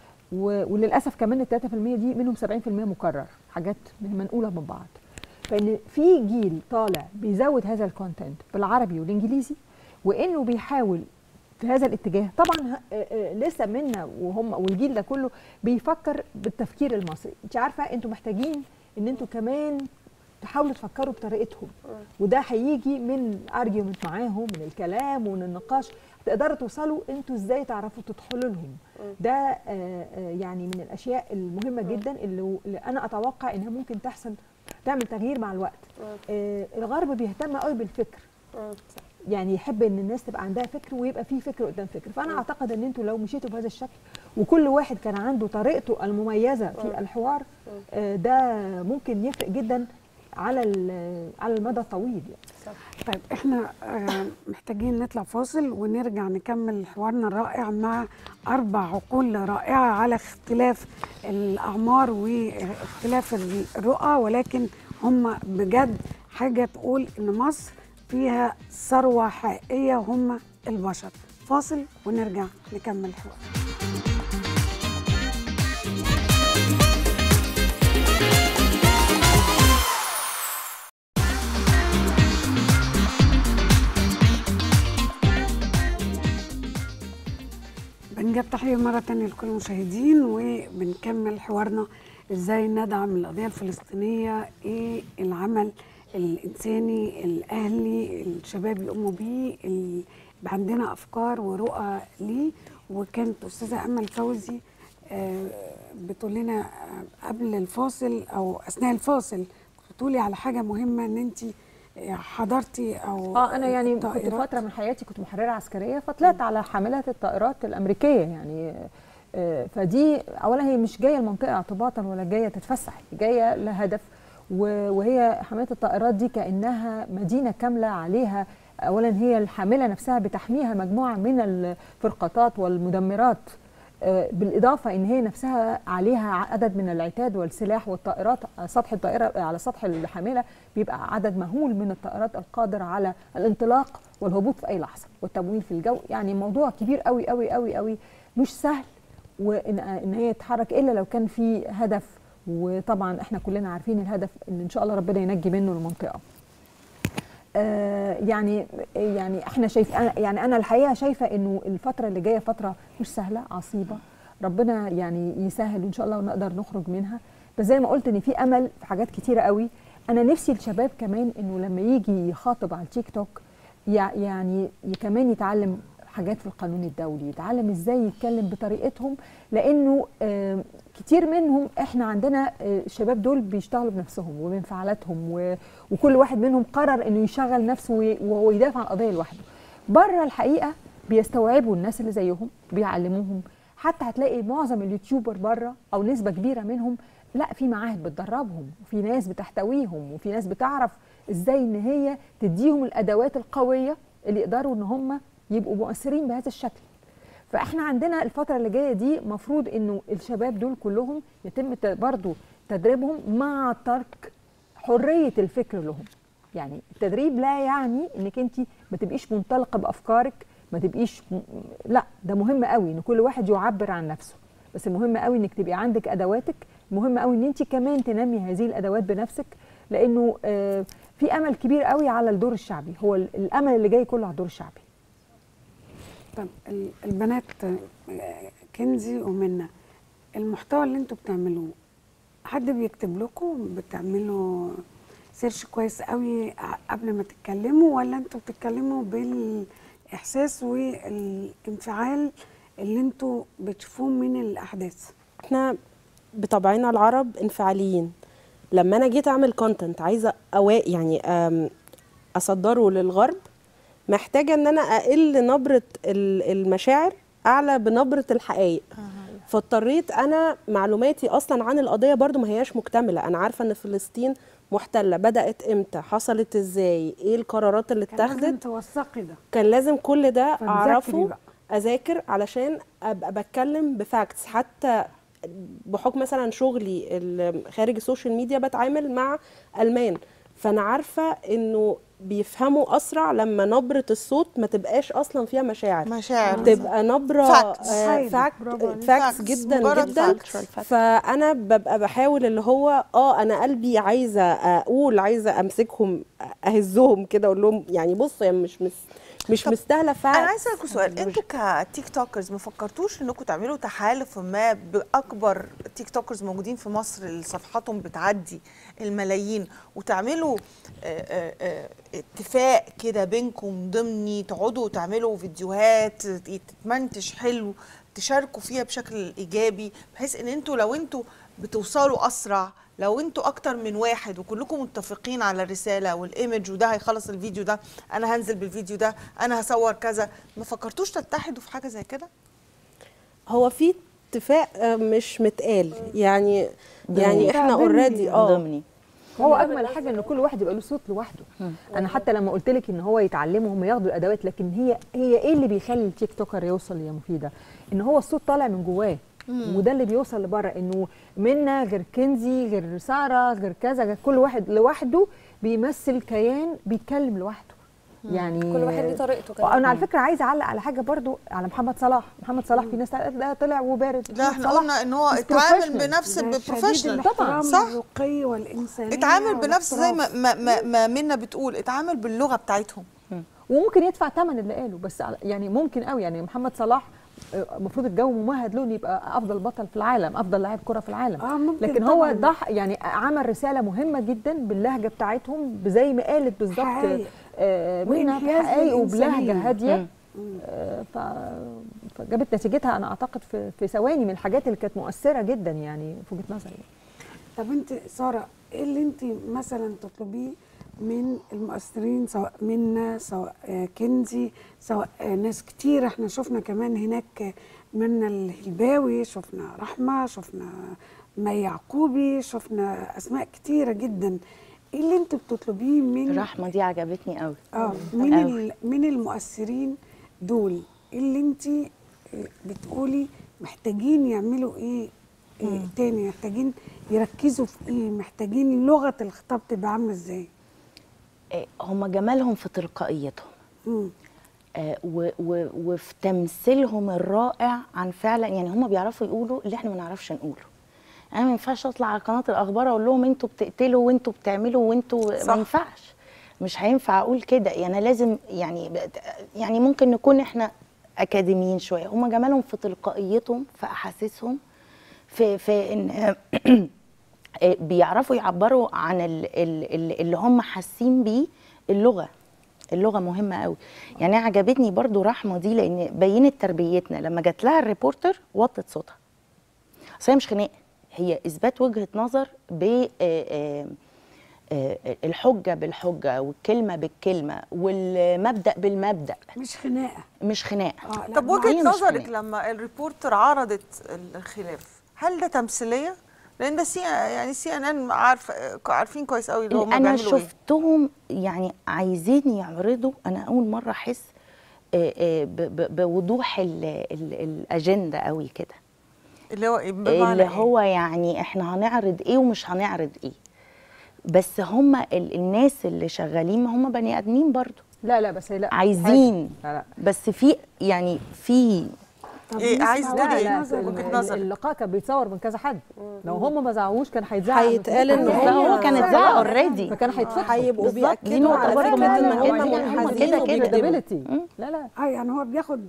و- وللاسف كمان ال 3% دي منهم 70% مكرر حاجات منقوله من بعض فان في جيل طالع بيزود هذا الكونتنت بالعربي والانجليزي وانه بيحاول في هذا الاتجاه طبعا ه- آه، آه، لسه منا وهم والجيل ده كله بيفكر بالتفكير المصري انت عارفه انتوا محتاجين ان انتوا كمان تحاولوا تفكروا بطريقتهم وده هيجي من ارجيومنت معاهم من الكلام ومن النقاش تقدروا توصلوا انتوا ازاي تعرفوا تدخلوا لهم ده آه، آه، يعني من الاشياء المهمه جدا اللي اللي انا اتوقع انها ممكن تحصل تعمل تغيير مع الوقت آه، الغرب بيهتم قوي بالفكر يعني يحب ان الناس تبقى عندها فكر ويبقى في فكر قدام فكر فانا اعتقد ان انتوا لو مشيتوا بهذا الشكل وكل واحد كان عنده طريقته المميزه في الحوار آه، ده ممكن يفرق جدا على ال- على المدى الطويل يعني. طيب احنا آه، محتاجين نطلع فاصل ونرجع نكمل حوارنا الرائع مع اربع عقول رائعه على اختلاف الاعمار واختلاف الرؤى ولكن هم بجد حاجه تقول ان مصر فيها ثروه حقيقيه هم البشر فاصل ونرجع نكمل الحوار بنجيب تحية مرة تانية لكل المشاهدين وبنكمل حوارنا ازاي ندعم القضية الفلسطينية ايه العمل الإنساني الأهلي الشباب يقوموا بيه ال- يبقى عندنا أفكار ورؤى ليه وكانت أستاذة أمل فوزي آه، بتقول لنا آه، قبل الفاصل أو أثناء الفاصل بتقولي على حاجة مهمة إن أنت حضرتي او اه انا يعني كنت الطائرات؟ فتره من حياتي كنت محرره عسكريه فطلعت على حاملات الطائرات الامريكيه يعني آه، فدي اولا هي مش جايه المنطقه اعتباطا ولا جايه تتفسح هي جايه لها هدف و- وهي حاملات الطائرات دي كانها مدينه كامله عليها اولا هي الحامله نفسها بتحميها مجموعه من الفرقاطات والمدمرات آه، بالاضافه ان هي نفسها عليها عدد من العتاد والسلاح والطائرات على سطح الطائره على سطح الحامله بيبقى عدد مهول من الطائرات القادره على الانطلاق والهبوط في اي لحظه والتمويل في الجو يعني موضوع كبير قوي قوي قوي قوي مش سهل وان ان هي تتحرك الا لو كان في هدف وطبعا احنا كلنا عارفين الهدف ان ان شاء الله ربنا ينجي منه المنطقه آه، يعني يعني احنا شايف أنا- يعني انا الحقيقه شايفه انه الفتره اللي جايه فتره مش سهله عصيبه ربنا يعني يسهل وان شاء الله ونقدر نخرج منها بس زي ما قلت ان في امل في حاجات كتيره قوي انا نفسي الشباب كمان انه لما يجي يخاطب على التيك توك يع- يعني ي- كمان يتعلم حاجات في القانون الدولي يتعلم ازاي يتكلم بطريقتهم لانه آه، كتير منهم احنا عندنا آه، الشباب دول بيشتغلوا بنفسهم وبانفعالاتهم و- وكل واحد منهم قرر انه يشغل نفسه وي- وهو يدافع عن القضيه لوحده بره الحقيقه بيستوعبوا الناس اللي زيهم بيعلموهم حتى هتلاقي معظم اليوتيوبر بره او نسبه كبيره منهم لا في معاهد بتدربهم وفي ناس بتحتويهم وفي ناس بتعرف ازاي ان هي تديهم الادوات القويه اللي يقدروا ان هم يبقوا مؤثرين بهذا الشكل فاحنا عندنا الفتره اللي جايه دي مفروض انه الشباب دول كلهم يتم ت- برضو تدريبهم مع ترك حريه الفكر لهم يعني التدريب لا يعني انك انت ما تبقيش منطلقه بافكارك ما تبقيش م... لا ده مهم قوي ان كل واحد يعبر عن نفسه بس مهم قوي انك تبقي عندك ادواتك مهم قوي ان انت كمان تنمي هذه الادوات بنفسك لانه آه في امل كبير قوي على الدور الشعبي هو ال- الامل اللي جاي كله على الدور الشعبي طب ال- البنات آه، كنزي ومنى المحتوى اللي انتوا بتعملوه حد بيكتب لكم بتعملوا سيرش كويس قوي ع- قبل ما تتكلموا ولا انتوا بتتكلموا بالاحساس والانفعال اللي انتوا بتشوفوه من الاحداث احنا بطبعنا العرب انفعاليين لما انا جيت اعمل كونتنت عايزه أوا يعني أم، اصدره للغرب محتاجه ان انا اقل نبره ال- المشاعر اعلى بنبره الحقائق فاضطريت انا معلوماتي اصلا عن القضيه برضو ما هياش مكتمله انا عارفه ان فلسطين محتله بدات امتى حصلت ازاي ايه القرارات اللي كان لازم اتخذت توثقي ده كان لازم كل ده فنذاكري اعرفه بقى. اذاكر علشان ابقى بتكلم بفاكتس حتى بحكم مثلا شغلي ال- خارج السوشيال ميديا بتعامل مع المان فانا عارفه انه بيفهموا اسرع لما نبره الصوت ما تبقاش اصلا فيها مشاعر مشاعر تبقى نبره Facts. حقيقي. برافو عليك. فاكس Facts. جدا مجرد جدا facts. فانا ببقى بحاول اللي هو اه انا قلبي عايزه اقول عايزه امسكهم اهزهم كده اقول لهم يعني بصوا يا مش مش مش طب مستاهله فعلا انا عايزه اسالكم سؤال انتوا كتيك توكرز ما فكرتوش انكم تعملوا تحالف ما باكبر تيك توكرز موجودين في مصر اللي صفحاتهم بتعدي الملايين وتعملوا آه، آه، آه، اتفاق كده بينكم ضمني تقعدوا وتعملوا فيديوهات تتمنتج حلو تشاركوا فيها بشكل ايجابي بحيث ان انتوا لو انتوا بتوصلوا اسرع لو انتوا اكتر من واحد وكلكم متفقين على الرساله والايمج وده هيخلص الفيديو ده انا هنزل بالفيديو ده انا هصور كذا ما فكرتوش تتحدوا في حاجه زي كده هو في اتفاق آه، مش متقال يعني يعني احنا ضمني. اوريدي اه ضمني هو اجمل حاجه ان كل واحد يبقى له صوت لوحده انا حتى لما قلت لك ان هو يتعلموا هم ياخدوا الادوات لكن هي هي ايه اللي بيخلي التيك توكر يوصل يا مفيده ان هو الصوت طالع من جواه وده اللي بيوصل لبره انه منا غير كنزي غير ساره غير كذا غير كل واحد لوحده بيمثل كيان بيتكلم لوحده يعني كل واحد ليه طريقته كمان. وانا على فكره عايزه اعلق على حاجه برضو على محمد صلاح محمد صلاح في ناس قالت ده طلع وبارد لا محمد احنا صلاح قلنا ان هو is اتعامل professional. بنفس ده شديد بروفيشنال الاحترام صح الرقي والانسانيه اتعامل بنفس زي ما والاحتراف. ما, ما, ما منا بتقول اتعامل باللغه بتاعتهم وممكن يدفع ثمن اللي قاله بس على- يعني ممكن قوي يعني محمد صلاح آه، المفروض الجو ممهد له إنه يبقى افضل بطل في العالم افضل لاعب كره في العالم اه ممكن لكن هو طبعاً. ضح يعني عمل رساله مهمه جدا باللهجه بتاعتهم زي ما قالت بالظبط حقائق. آه، منى وانحياز بحقائق وبلهجه للإنسانية. هاديه آه، ف- فجابت نتيجتها انا اعتقد في في ثواني من الحاجات اللي كانت مؤثره جدا يعني في وجهه نظري طب انت ساره ايه اللي انت مثلا تطلبيه من المؤثرين سواء منا سواء آه، كنزي سواء آه، ناس كتير احنا شفنا كمان هناك آه، منا الهلباوي شفنا رحمة شفنا مي يعقوبي شفنا أسماء كتيرة جدا ايه اللي انتوا بتطلبيه من الرحمه دي عجبتني قوي اه من أوي. ال- من المؤثرين دول اللي انت بتقولي محتاجين يعملوا ايه, إيه تاني محتاجين يركزوا في ايه محتاجين لغه الخطاب تبقى عامله ازاي آه، هم جمالهم في تلقائيتهم مم. آه، و- و- وفي تمثيلهم الرائع عن فعلا يعني هم بيعرفوا يقولوا اللي احنا ما نعرفش نقوله انا ما ينفعش اطلع على قناه الاخبار اقول لهم انتوا بتقتلوا وانتوا بتعملوا وانتوا صح. ما ينفعش مش هينفع اقول كده يعني أنا لازم يعني ب- يعني ممكن نكون احنا اكاديميين شويه هم جمالهم في تلقائيتهم في احاسيسهم في في ان آه، بيعرفوا يعبروا عن ال- ال- ال- اللي هم حاسين بيه اللغه اللغه مهمه قوي يعني أنا عجبتني برضو رحمه دي لان بينت تربيتنا لما جات لها الريبورتر وطت صوتها بس هي مش خناقه هي اثبات وجهه نظر ب آه، آه، آه، الحجه بالحجه والكلمه بالكلمه والمبدا بالمبدا مش خناقه مش خناقه اه لا طب ما- وجهه هي مش نظرك خناقة. لما الريبورتر عرضت الخلاف هل ده تمثيليه؟ لان ده سي يعني سي ان ان عارف عارفين كويس قوي اللي هم انا بيعملوا ايه شفتهم يعني عايزين يعرضوا انا اول مره احس آه، آه، ب- ب- بوضوح ال- ال- الاجنده قوي كده اللي هو إيه؟ بمعنى اللي إيه؟ هو يعني احنا هنعرض ايه ومش هنعرض ايه بس هم ال- الناس اللي شغالين ما هم بني ادمين برضو لا لا بس هي لا عايزين لا لا بس في يعني في طب إيه، نسمع عايز تقولي وجهة إيه؟ لا نظر ال- وجهة ال- نظرك. اللقاء كان بيتصور من كذا حد لو هم ما زعقوش كان هيتزعق هيتقال إن هو كان اتذاع اوريدي فكان هيتفتح هيبقوا بالظبط. دي بيأكدوا نقطة على برضه فكرة ان مهمة. هم هم منحازين كده كده. وبيكذبوا. لا لا اه يعني هو بياخد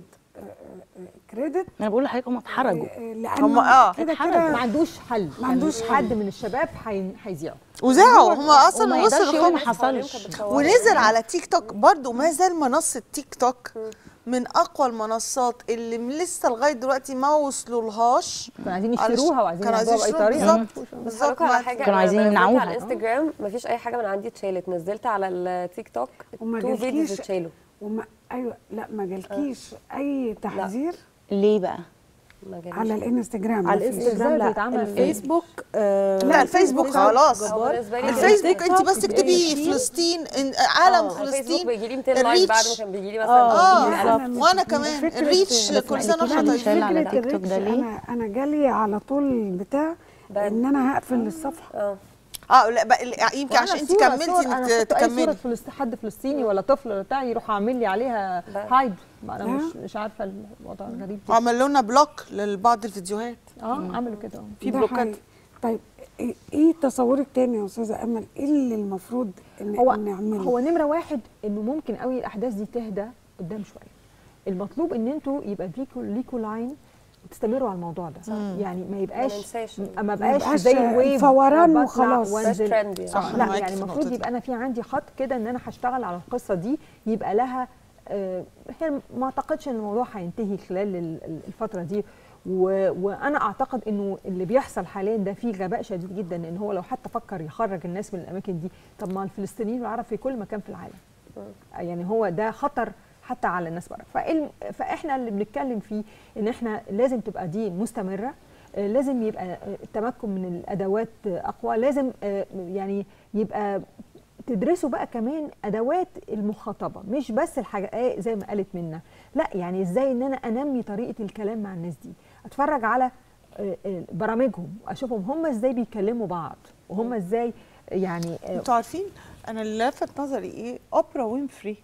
كريدت انا بقول لحضرتك هم اتحرجوا لانه هم آه. كده اتحرجوا. كده ما عندوش حل ما عندوش يعني حل. حد من الشباب هي- هيذيعوا وزعوا هم وما اصلا يقدرش وصل يقول ما خم... حصلش ونزل على تيك توك برضو ما زال منصه تيك توك من اقوى المنصات اللي م- لسه لغايه دلوقتي ما وصلوا لهاش كانوا عايزين يشتروها وعايزين كانوا ياخدوها عايزين باي يشتروها طريقه بالظبط بس بالظبط على ما- حاجه كانوا أنا عايزين نزلت يمنعوها. على الانستجرام مفيش اي حاجه من عندي اتشالت نزلت على التيك توك وما تو فيديوز جالكيش اتشالوا وما ايوه لا ما جالكيش اي تحذير ليه بقى ما جاليش. على الانستجرام على مفيش. الانستجرام إزاي لا بيتعمل؟ الفيسبوك آه لا الفيسبوك خلاص هو بالنسبه لي الفيسبوك التيك انت توك بس تكتبي بيشيل. فلسطين إن- عالم الفيسبوك فلسطين بيجي لي 200 لايك بعد ما الريتش كان بيجي لي اه مثلا لا، أنا مش- وانا مش كمان فكرة- الريتش بس كل ما سنه قالكيش وانتم على طيبين الشلة على فكرة تيك توك ده الريتش ليه؟ انا انا جالي على طول بتاع بان. ان انا هقفل الصفحه اه اه لا بقى يمكن وأنا عشان انت صورة- كملتي صور- أنا انك أحط أي صورة تكملي فلسطين حد فلسطيني ولا طفل ولا بتاع يروح عامل لي عليها بقى. هايد انا آه. مش مش عارفه الوضع الغريب ده. وعملوا لنا بلوك لبعض الفيديوهات اه عملوا كده آه. في ده بلوكات حقيقي. طيب ايه إيه تصورك تاني يا استاذه امل ايه اللي المفروض ان هو نعمله هو نمره واحد انه ممكن قوي الاحداث دي تهدى قدام شويه المطلوب ان انتوا يبقى ليكوا ليكوا لاين وتستمروا على الموضوع ده يعني ما يبقاش ننساش. ما ما بقاش يبقاش زي الويف فوران بطلع وخلاص. وانزل. بس trend يعني. صح، آه، أنا لا معاكي يعني في المفروض النقطة دي. يبقى انا في عندي خط كده ان انا هشتغل على القصه دي يبقى لها آه، هي ما اعتقدش ان الموضوع هينتهي خلال ال- ال- الفتره دي و... وانا اعتقد انه اللي بيحصل حاليا ده فيه غباء شديد جدا ان هو لو حتى فكر يخرج الناس من الاماكن دي طب ما الفلسطينيين والعرب في كل مكان في العالم يعني هو ده خطر حتى على الناس بره فالم... فاحنا اللي بنتكلم فيه ان احنا لازم تبقى دي مستمره آه، لازم يبقى آه، التمكن من الادوات آه، اقوى لازم آه، يعني يبقى تدرسوا بقى كمان ادوات المخاطبه مش بس الحاجات زي ما قالت منا لا يعني ازاي ان انا انمي طريقه الكلام مع الناس دي اتفرج على آه، آه، برامجهم اشوفهم هم ازاي بيكلموا بعض وهم ازاي يعني آه، انتوا عارفين انا اللي لفت نظري ايه اوبرا وينفري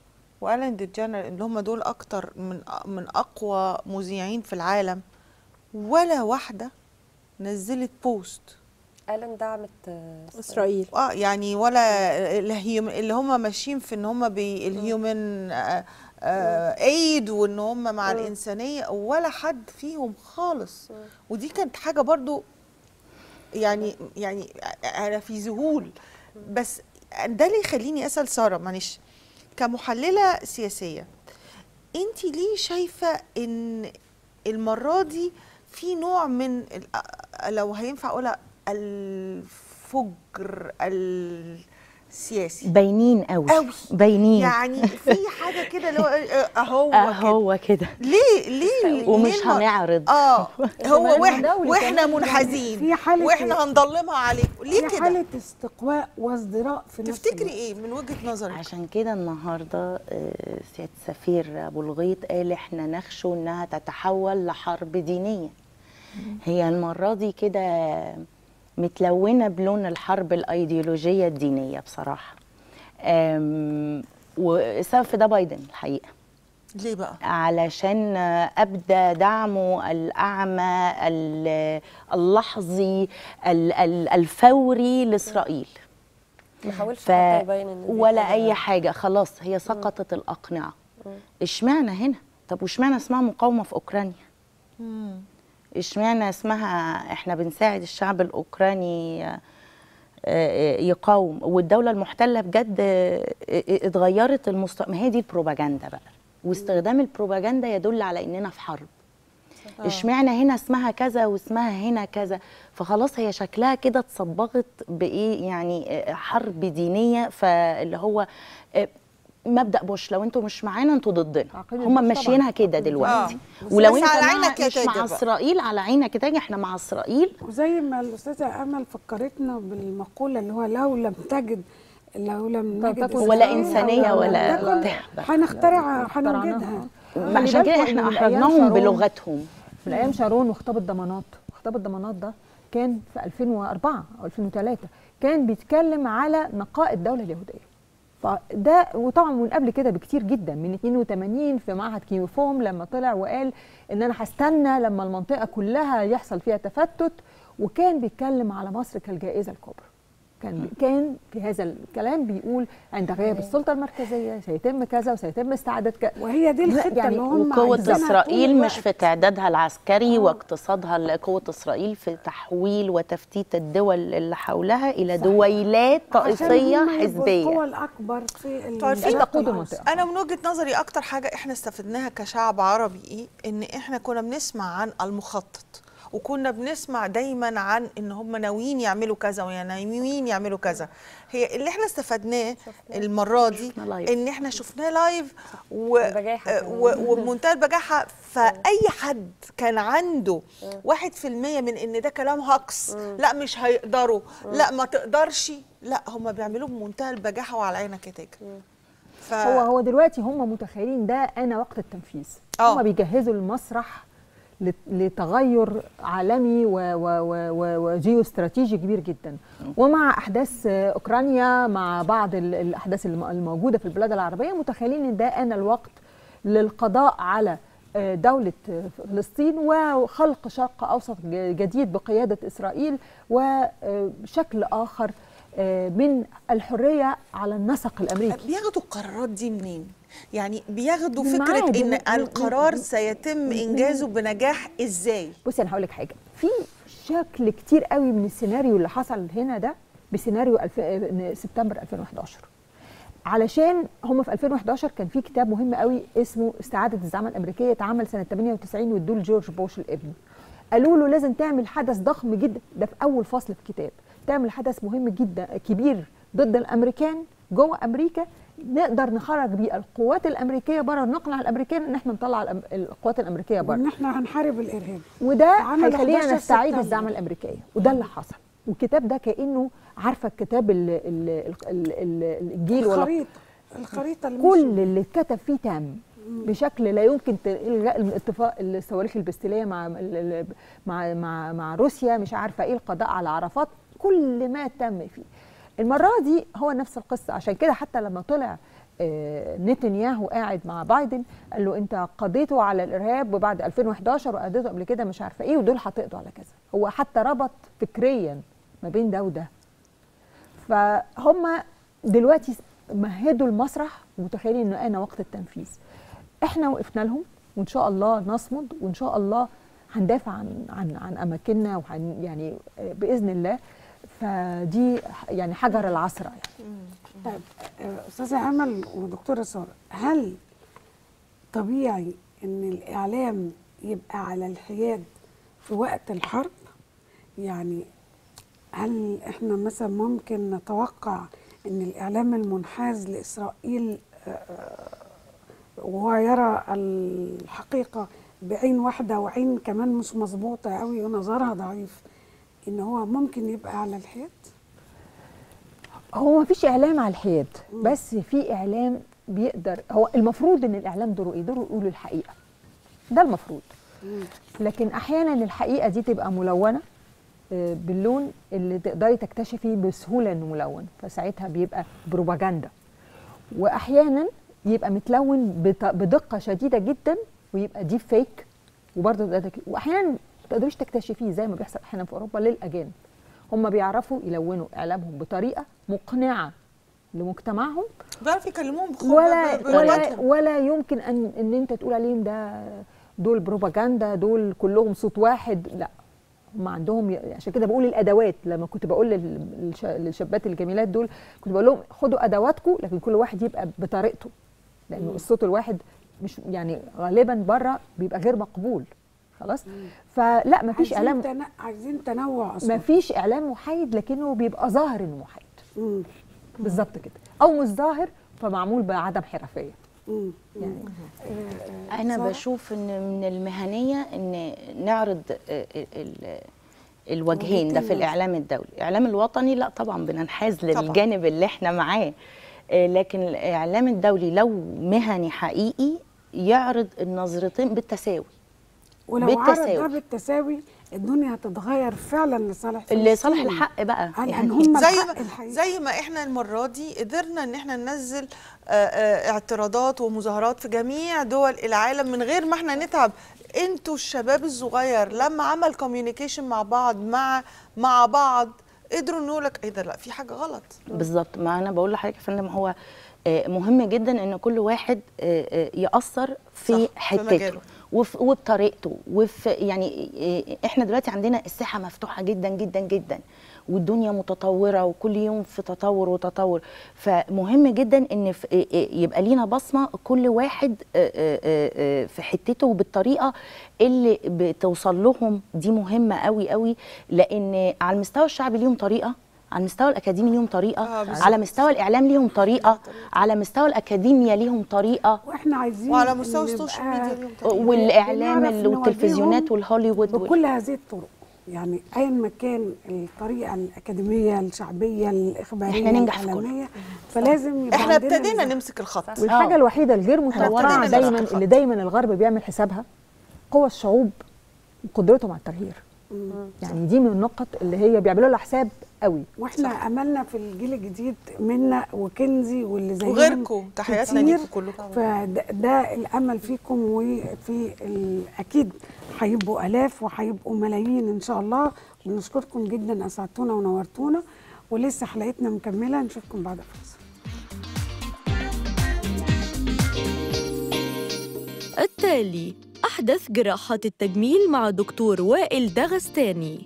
والان دي جانر اللي هم دول اكتر من من اقوى مذيعين في العالم ولا واحده نزلت بوست الن دعمت آه، اسرائيل اه يعني ولا الهيوم اللي هم ماشيين في ان هم بالهيومن ايد وان هم مع الانسانيه ولا حد فيهم خالص ودي كانت حاجه برضو يعني يعني انا في ذهول بس ده اللي يخليني اسال ساره معلش كمحلله سياسيه انت ليه شايفه ان المره دي في نوع من ال- لو هينفع اقولها الفجر سياسي باينين قوي قوي. باينين يعني في حاجه كده اللي هو آه، اهو كده. اهو كده ليه ليه ومش ليه الم- هنعرض اه هو كمان واحنا دولي واحنا كمان. منحازين في حالة واحنا هنضلمها عليكم ليه في كده حاله استقواء وازدراء في نفس تفتكري الوقت. ايه من وجهه نظرك عشان كده النهارده آه، سياده السفير ابو الغيط قال احنا نخشى انها تتحول لحرب دينيه هي المره دي كده متلونه بلون الحرب الايديولوجيه الدينيه بصراحه آم، والسبب في ده بايدن الحقيقه ليه بقى علشان ابدى دعمه الاعمى ال- اللحظي ال- ال- الفوري لاسرائيل ما حاولش ف حتى يبين ان دي ولا حاجة- اي حاجه خلاص هي سقطت الاقنعه اشمعنى هنا طب واشمعنى اسمها مقاومه في اوكرانيا اشمعنى اسمها احنا بنساعد الشعب الاوكراني آه، آه، يقاوم والدوله المحتله بجد آه، آه، اتغيرت المست... ما هي دي البروباجندا بقى واستخدام البروباجندا يدل على اننا في حرب اشمعنى هنا اسمها كذا واسمها هنا كذا فخلاص هي شكلها كده اتصبغت بايه يعني آه، حرب دينيه فاللي هو آه، مبدا بوش لو انتوا مش معانا انتوا ضدنا عقيدة هم بوش ماشيينها طبعاً. كده دلوقتي بس ولو بس انت على مع عينك يا مش تاجر مع بقى. اسرائيل على عينك يا تاجر احنا مع اسرائيل وزي ما الاستاذه امل فكرتنا بالمقوله اللي هو لو لم تجد لو لم طب نجد تكن ولا إسرائيل إنسانية أو لم ولا تكن، بتاع. هنخترع اخترعناها. هنوجدها خلي عشان كده بالكم احنا إن من أيام احرجناهم شارون- بلغتهم من ايام شارون وخطاب الضمانات خطاب الضمانات ده كان في 2004 او 2003 كان بيتكلم على نقاء الدوله اليهوديه فده وطبعا من قبل كده بكتير جدا من 82 في معهد كيوفوم لما طلع وقال ان انا هستنى لما المنطقه كلها يحصل فيها تفتت وكان بيتكلم على مصر كالجائزه الكبرى كان كان في هذا الكلام بيقول عند غياب السلطه المركزيه سيتم كذا وسيتم استعاده كذا وهي دي الخطه يعني اللي هم وقوة عايزينها طول إسرائيل مش الوقت. في تعدادها العسكري واقتصادها قوة إسرائيل في تحويل وتفتيت الدول اللي حولها إلى دويلات عشان طائفية هم يبقوا القوة حزبية الأكبر في ال- تعرفين الشرق تقودوا الأوسط. منطقة. انا من وجهه نظري اكتر حاجه احنا استفدناها كشعب عربي ايه ان احنا كنا بنسمع عن المخطط وكنا بنسمع دايما عن ان هم ناويين يعملوا كذا وناويين يعملوا كذا هي اللي احنا استفدناه المره دي شفنا لايف. ان احنا شفناه لايف و... البجاحة آه، كمان. و... وبمنتهى البجاحه فاي حد كان عنده واحد في المية من ان ده كلام هكس لا مش هيقدروا لا ما تقدرش لا هم بيعملوه بمنتهى البجاحه وعلى عينك يا تاجر ف... هو هو دلوقتي هم متخيلين ده انا وقت التنفيذ آه. هم بيجهزوا المسرح لت- لتغير عالمي و- و- و- و- وجيو استراتيجي كبير جدا ومع احداث آه، اوكرانيا مع بعض ال- الاحداث الم- الموجوده في البلاد العربيه متخيلين ان ده انا الوقت للقضاء على آه، دولة آه، فلسطين وخلق شرق أوسط ج- جديد بقيادة إسرائيل وشكل آخر آه، من الحرية على النسق الأمريكي بياخدوا القرارات دي منين؟ يعني بياخدوا من فكرة معاد، إن من- من- القرار من- سيتم إنجازه بنجاح إزاي؟ بصي انا هقول لك حاجه في شكل كتير قوي من السيناريو اللي حصل هنا ده بسيناريو الف... سبتمبر 2011 علشان هم في 2011 كان في كتاب مهم قوي اسمه استعاده الزعامه الامريكيه اتعمل سنه 98 وادوه لجورج بوش الابن قالوا له لازم تعمل حدث ضخم جدا ده في اول فصل في الكتاب تعمل حدث مهم جدا كبير ضد الامريكان جوه امريكا نقدر نخرج بيه القوات الامريكيه بره نقنع الامريكان ان احنا نطلع الأم- القوات الامريكيه بره وإن إحنا هنحارب الإرهاب وده عملوا هيخلينا 11 نستعيد سبتمبر. الزعامه الامريكيه وده اللي حصل والكتاب ده كانه عارفه الكتاب ال- ال- ال- ال- الجيل ولا الخريطة الخريطة اللي كل مشوا. اللي اتكتب فيه تم بشكل لا يمكن ت- الغاء الاتفاق الصواريخ البستيليه مع ال- ال- مع مع مع روسيا مش عارفه ايه القضاء على عرفات كل ما تم فيه المره دي هو نفس القصه عشان كده حتى لما طلع آه، نتنياهو قاعد مع بايدن قال له انت قضيته على الارهاب وبعد 2011 وقضيته قبل كده مش عارفه ايه ودول هتقضوا على كذا هو حتى ربط فكريا ما بين ده وده فهم دلوقتي مهدوا المسرح ومتخيلين انه انا وقت التنفيذ احنا وقفنا لهم وان شاء الله نصمد وان شاء الله هندافع عن عن عن اماكننا وعن يعني آه، باذن الله فدي يعني حجر العصر يعني طيب آه، أستاذة أمل ودكتورة سارة هل طبيعي إن الإعلام يبقى على الحياد في وقت الحرب؟ يعني هل إحنا مثلا ممكن نتوقع ان الاعلام المنحاز لاسرائيل آه، وهو يرى الحقيقه بعين واحده وعين كمان مش مظبوطه قوي ونظرها ضعيف ان هو ممكن يبقى على الحيط هو ما فيش اعلام على الحياد بس في اعلام بيقدر هو المفروض ان الاعلام دوره ايه دوره يقول الحقيقه ده المفروض لكن احيانا الحقيقه دي تبقى ملونه آه، باللون اللي تقدري تكتشفي بسهوله انه ملون فساعتها بيبقى بروباجندا واحيانا يبقى متلون بط- بدقه شديده جدا ويبقى دي فيك وبرضه ده ده- واحيانا ما تقدريش تكتشفيه زي ما بيحصل احيانا في اوروبا للاجانب هم بيعرفوا يلونوا اعلامهم بطريقه مقنعه لمجتمعهم بيعرفوا يكلموهم بخ- ولا ب- ولا بلغتهم. ولا يمكن ان ان انت تقول عليهم ده دول بروباجندا دول كلهم صوت واحد لا هم عندهم ي- عشان كده بقول الادوات لما كنت بقول لل- للش- للشابات الجميلات دول كنت بقول لهم خدوا ادواتكم لكن كل واحد يبقى بطريقته لانه الصوت الواحد مش يعني غالبا بره بيبقى غير مقبول خلاص فلا ما فيش عايزين اعلام تن... عايزين تنوع ما اصلا فيش اعلام محايد لكنه بيبقى ظاهر انه محايد مم. بالظبط كده او مش ظاهر فمعمول بعدم حرفيه مم. يعني انا سارة؟ بشوف ان من المهنيه ان نعرض آه، ال- الوجهين ده في الاعلام الدولي الاعلام الوطني لا طبعا بننحاز طبعاً. للجانب اللي احنا معاه آه، لكن الاعلام الدولي لو مهني حقيقي يعرض النظرتين بالتساوي ولو عرض ده بالتساوي. بالتساوي الدنيا هتتغير فعلا لصالح لصالح فلسطين. الحق بقى لان يعني هم زي الحق ما الحقيقي زي ما احنا المره دي قدرنا ان احنا ننزل آه، آه، اعتراضات ومظاهرات في جميع دول العالم من غير ما احنا نتعب انتوا الشباب الصغير لما عمل كوميونيكيشن مع بعض مع مع بعض قدروا انه لك ايه ده لا في حاجه غلط بالظبط ما انا بقول لحضرتك يا فندم هو آه، مهم جدا ان كل واحد آه، آه، ياثر صح، في في حتته مجاله. وف- وبطريقته وفي يعني آه، احنا دلوقتي عندنا الساحه مفتوحه جدا جدا جدا والدنيا متطوره وكل يوم في تطور وتطور فمهم جدا ان في- آه، آه، يبقى لينا بصمه كل واحد آه، آه، آه، آه، في حتته وبالطريقه اللي بتوصل لهم دي مهمه قوي قوي لان على المستوى الشعبي ليهم طريقه على المستوى الاكاديمي ليهم طريقه آه، بالظبط. على مستوى الاعلام ليهم طريقه على مستوى الاكاديميا ليهم طريقه واحنا عايزين وعلى مستوى نبقى السوشيال ميديا ليهم طريقة. والاعلام بنعرف ال- والتلفزيونات نواجههم والهوليوود وال- بكل هذه الطرق يعني ايا ما كان الطريقه الاكاديميه الشعبيه الاخباريه إحنا ننجح في كله. الإعلامية، فلازم يبقى احنا عندنا ابتدينا نزاهة. نمسك الخط والحاجه آه. الوحيده الغير ابتدينا متوقعه نمسك دايما الخط. اللي دايما الغرب بيعمل حسابها قوى الشعوب وقدرتهم على التغيير يعني دي من النقط اللي هي بيعملوا لها حساب قوي واحنا املنا في الجيل الجديد منا وكنزي واللي زيهم وغيركم تحياتنا كتير. ليكم كلكم فده ده الامل فيكم وفي ال- اكيد هيبقوا الاف وهيبقوا ملايين ان شاء الله بنشكركم جدا اسعدتونا ونورتونا ولسه حلقتنا مكمله نشوفكم بعد الفاصل التالي أحدث جراحات التجميل مع دكتور وائل دغستاني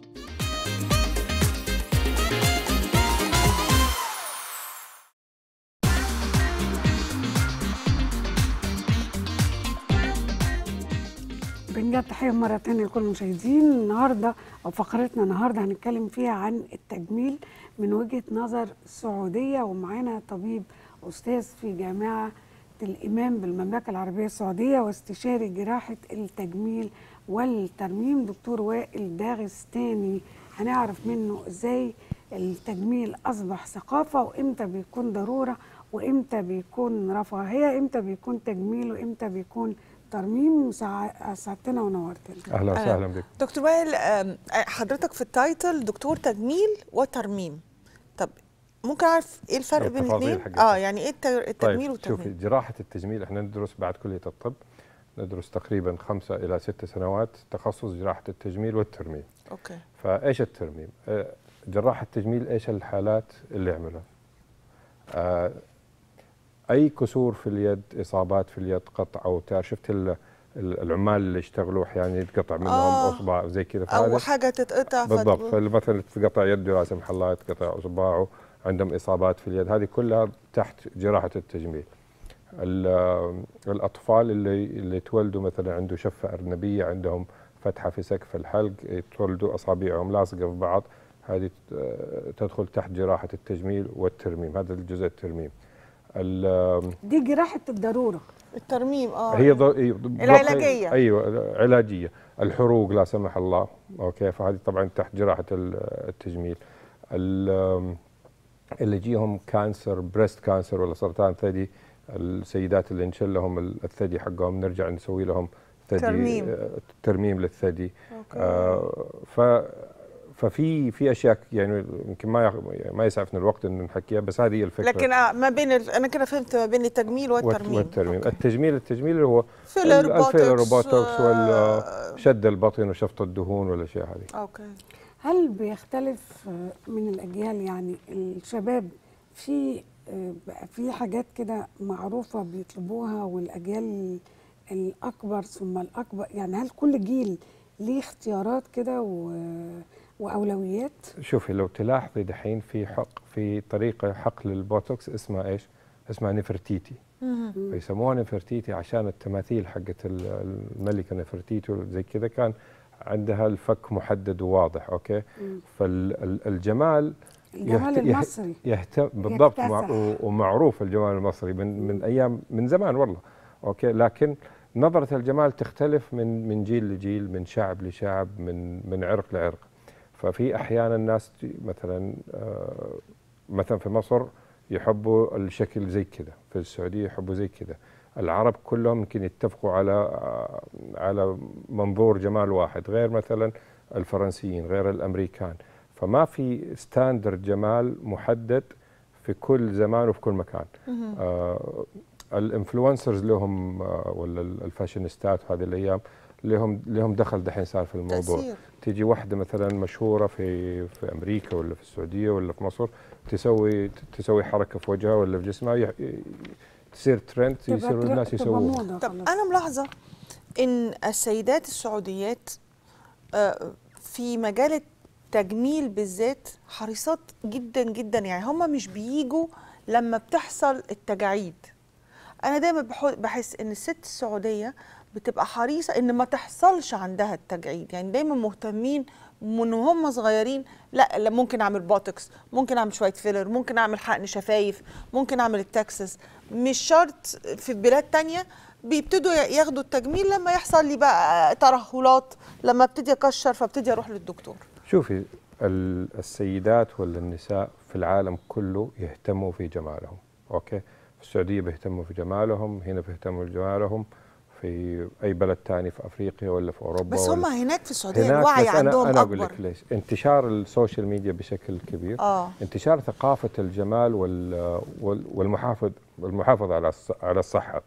بنجد تحية مرة تانية لكل المشاهدين النهاردة أو فقرتنا النهاردة هنتكلم فيها عن التجميل من وجهة نظر سعودية ومعانا طبيب أستاذ في جامعة الإمام بالمملكة العربية السعودية واستشاري جراحة التجميل والترميم دكتور وائل داغستاني هنعرف منه إزاي التجميل أصبح ثقافة وإمتى بيكون ضرورة وإمتى بيكون رفاهية إمتى بيكون تجميل وإمتى بيكون ترميم سع- سعدتنا ونورتنا اهلا وسهلا بك دكتور وائل آم، حضرتك في التايتل دكتور تجميل وترميم طب ممكن اعرف ايه الفرق بين التفاصيل الاثنين حقتها. اه يعني ايه الت- التجميل طيب والترميم شوفي جراحة التجميل احنا ندرس بعد كلية الطب ندرس تقريبا خمسة إلى ست سنوات تخصص جراحة التجميل والترميم اوكي فايش الترميم؟ آه، جراح التجميل ايش الحالات اللي يعملها؟ آه، اي كسور في اليد اصابات في اليد قطع او تار شفت ال- ال- العمال اللي يشتغلوا احيانا يتقطع منهم آه. اصبع زي كذا او فهذا حاجه تتقطع بالضبط فت- فمثلا تقطع يده لا سمح الله يتقطع اصبعه عندهم اصابات في اليد هذه كلها تحت جراحه التجميل ال- الاطفال اللي اللي تولدوا مثلا عنده شفه ارنبيه عندهم فتحه في سقف الحلق يتولدوا اصابعهم لاصقه في بعض هذه آه، تدخل تحت جراحه التجميل والترميم هذا الجزء الترميم ال- دي جراحه الضروره الترميم اه هي ض... هي بالضبط- العلاجية. ايوه علاجيه الحروق لا سمح الله اوكي فهذه طبعا تحت جراحه ال- التجميل ال- اللي يجيهم كانسر بريست كانسر ولا سرطان ثدي السيدات اللي نشل لهم ال- الثدي حقهم نرجع نسوي لهم ثدي ترميم. آه، ترميم للثدي أوكي. آه ف ففي في اشياء يعني يمكن ما يخ- ما يسعفنا الوقت ان نحكيها بس هذه هي الفكره لكن آه، ما بين ال... انا كده فهمت ما بين التجميل والت- والترميم والترميم أوكي. التجميل التجميل اللي هو فيلر ال- الفيلر بوتوكس، وبوتوكس آه، وشد البطن وشفط الدهون والاشياء هذه اوكي هل بيختلف آه، من الاجيال يعني الشباب في آه، بقى في حاجات كده معروفه بيطلبوها والاجيال الاكبر ثم الاكبر يعني هل كل جيل ليه اختيارات كده و- واولويات شوفي لو تلاحظي دحين في حق في طريقه حقل البوتوكس اسمها ايش؟ اسمها نفرتيتي فيسموها نفرتيتي عشان التماثيل حقت ال- الملكه نفرتيتي وزي كذا كان عندها الفك محدد وواضح اوكي فالجمال الجمال المصري يهتم بالضبط يكتسح. مع و- ومعروف الجمال المصري من من ايام من زمان والله اوكي لكن نظره الجمال تختلف من من جيل لجيل من شعب لشعب من من عرق لعرق ففي احيانا الناس ت- مثلا آه، مثلا في مصر يحبوا الشكل زي كذا في السعوديه يحبوا زي كذا العرب كلهم يمكن يتفقوا على آه، على منظور جمال واحد غير مثلا الفرنسيين غير الامريكان فما في ستاندرد جمال محدد في كل زمان وفي كل مكان آه الانفلونسرز لهم آه ولا الفاشينيستات هذه الايام لهم لهم دخل دحين صار في الموضوع تأثير. تيجي واحده مثلا مشهوره في في امريكا ولا في السعوديه ولا في مصر تسوي تسوي حركه في وجهها ولا في جسمها يح- تصير ترند تبقى يصير تر- الناس تبقى يسووها موضة طب خلاص. انا ملاحظه ان السيدات السعوديات آه، في مجال التجميل بالذات حريصات جدا جدا يعني هم مش بيجوا لما بتحصل التجاعيد انا دايما بحو- بحس ان الست السعوديه بتبقى حريصه ان ما تحصلش عندها التجاعيد يعني دايما مهتمين من هم صغيرين لا, لا ممكن اعمل بوتوكس ممكن اعمل شويه فيلر ممكن اعمل حقن شفايف ممكن اعمل التكسس مش شرط في بلاد تانية بيبتدوا ياخدوا التجميل لما يحصل لي بقى ترهلات لما ابتدي اكشر فابتدي اروح للدكتور شوفي ال- السيدات ولا النساء في العالم كله يهتموا في جمالهم اوكي في السعوديه بيهتموا في جمالهم هنا بيهتموا في جمالهم في اي بلد تاني في افريقيا ولا في اوروبا بس هم ولا هناك في السعوديه هناك الوعي بس عندهم انا انا اقول اكبر لك ليش انتشار السوشيال ميديا بشكل كبير اه انتشار ثقافه الجمال وال وال- والمحافظ والمحافظه على الص- على الصحه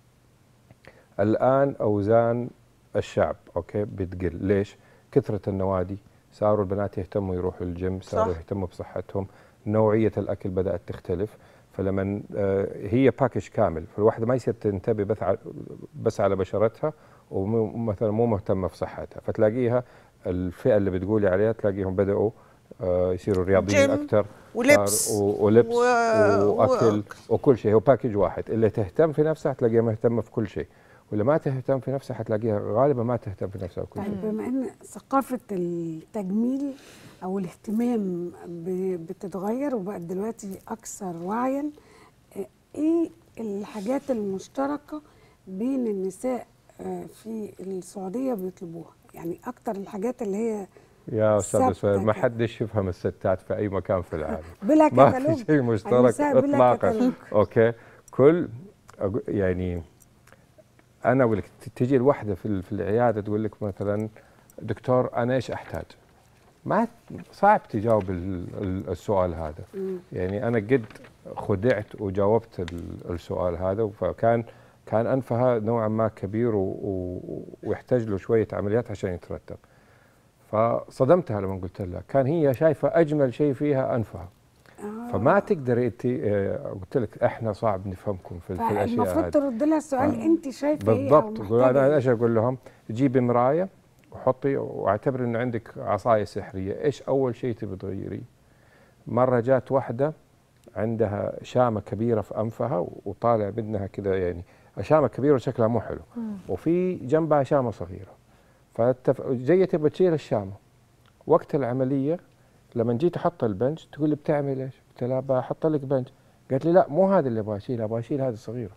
الان اوزان الشعب اوكي بتقل ليش كثره النوادي صاروا البنات يهتموا يروحوا الجيم صاروا صح. يهتموا بصحتهم نوعيه الاكل بدات تختلف فلما آه، هي باكج كامل فالواحده ما يصير تنتبه بس على بس على بشرتها ومثلا مو مهتمه في صحتها فتلاقيها الفئه اللي بتقولي عليها تلاقيهم بداوا آه، يصيروا رياضيين جيم اكثر ولبس ولبس و- واكل و- وكل شيء هو باكج واحد اللي تهتم في نفسها تلاقيها مهتمه في كل شيء واللي ما تهتم في نفسها حتلاقيها غالبا ما تهتم في نفسها في كل شيء طيب بما ان ثقافه التجميل او الاهتمام ب- بتتغير وبقت دلوقتي اكثر وعيا آه، ايه الحاجات المشتركه بين النساء آه، في السعوديه بيطلبوها يعني اكتر الحاجات اللي هي يا استاذ ثابتة سهير ما كده. حدش يفهم الستات في اي مكان في العالم بلا ما كتالوج في شيء مشترك النساء بلا اطلاقا كتالوج. اوكي كل أقو- يعني انا اقول لك ت- تجي الوحده في ال- في العياده تقول لك مثلا دكتور انا ايش احتاج؟ ما صعب تجاوب ال- ال- السؤال هذا يعني انا قد خدعت وجاوبت ال- السؤال هذا فكان كان انفها نوعا ما كبير و- و- ويحتاج له شويه عمليات عشان يترتب فصدمتها لما قلت لها كان هي شايفه اجمل شيء فيها انفها آه. فما تقدري انت آه، قلت لك احنا صعب نفهمكم في, في الاشياء فالمفروض هذه ترد لها السؤال آه. انت شايفه ايه أو بالضبط قول محتاجة انا إيه؟ ايش اقول لهم جيبي مرايه وحطي واعتبري انه عندك عصايه سحريه ايش اول شيء تبي تغيريه مره جات واحده عندها شامه كبيره في انفها وطالع منها كذا يعني شامه كبيره وشكلها مو حلو وفي جنبها شامه صغيره فجايه تبغى تشيل الشامه وقت العمليه لما جيت احط البنج تقول لي بتعمل ايش؟ قلت لها بحط لك بنج قالت لي لا مو هذا اللي ابغى اشيله ابغى اشيل هذه الصغيره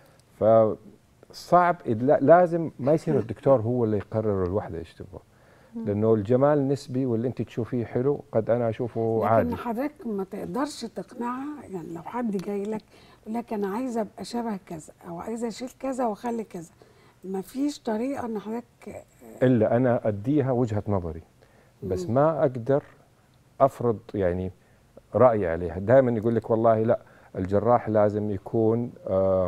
فصعب إذ لا- لازم ما يصير الدكتور هو اللي يقرر الوحده ايش تبغى لانه الجمال نسبي واللي انت تشوفيه حلو قد انا اشوفه لكن عادي حضرتك ما تقدرش تقنعها يعني لو حد جاي لك يقول لك انا عايزه ابقى شبه كذا او عايزه اشيل كذا واخلي كذا ما فيش طريقه ان حضرتك الا انا اديها وجهه نظري بس ما اقدر افرض يعني رايي عليها دائما يقول لك والله لا الجراح لازم يكون آه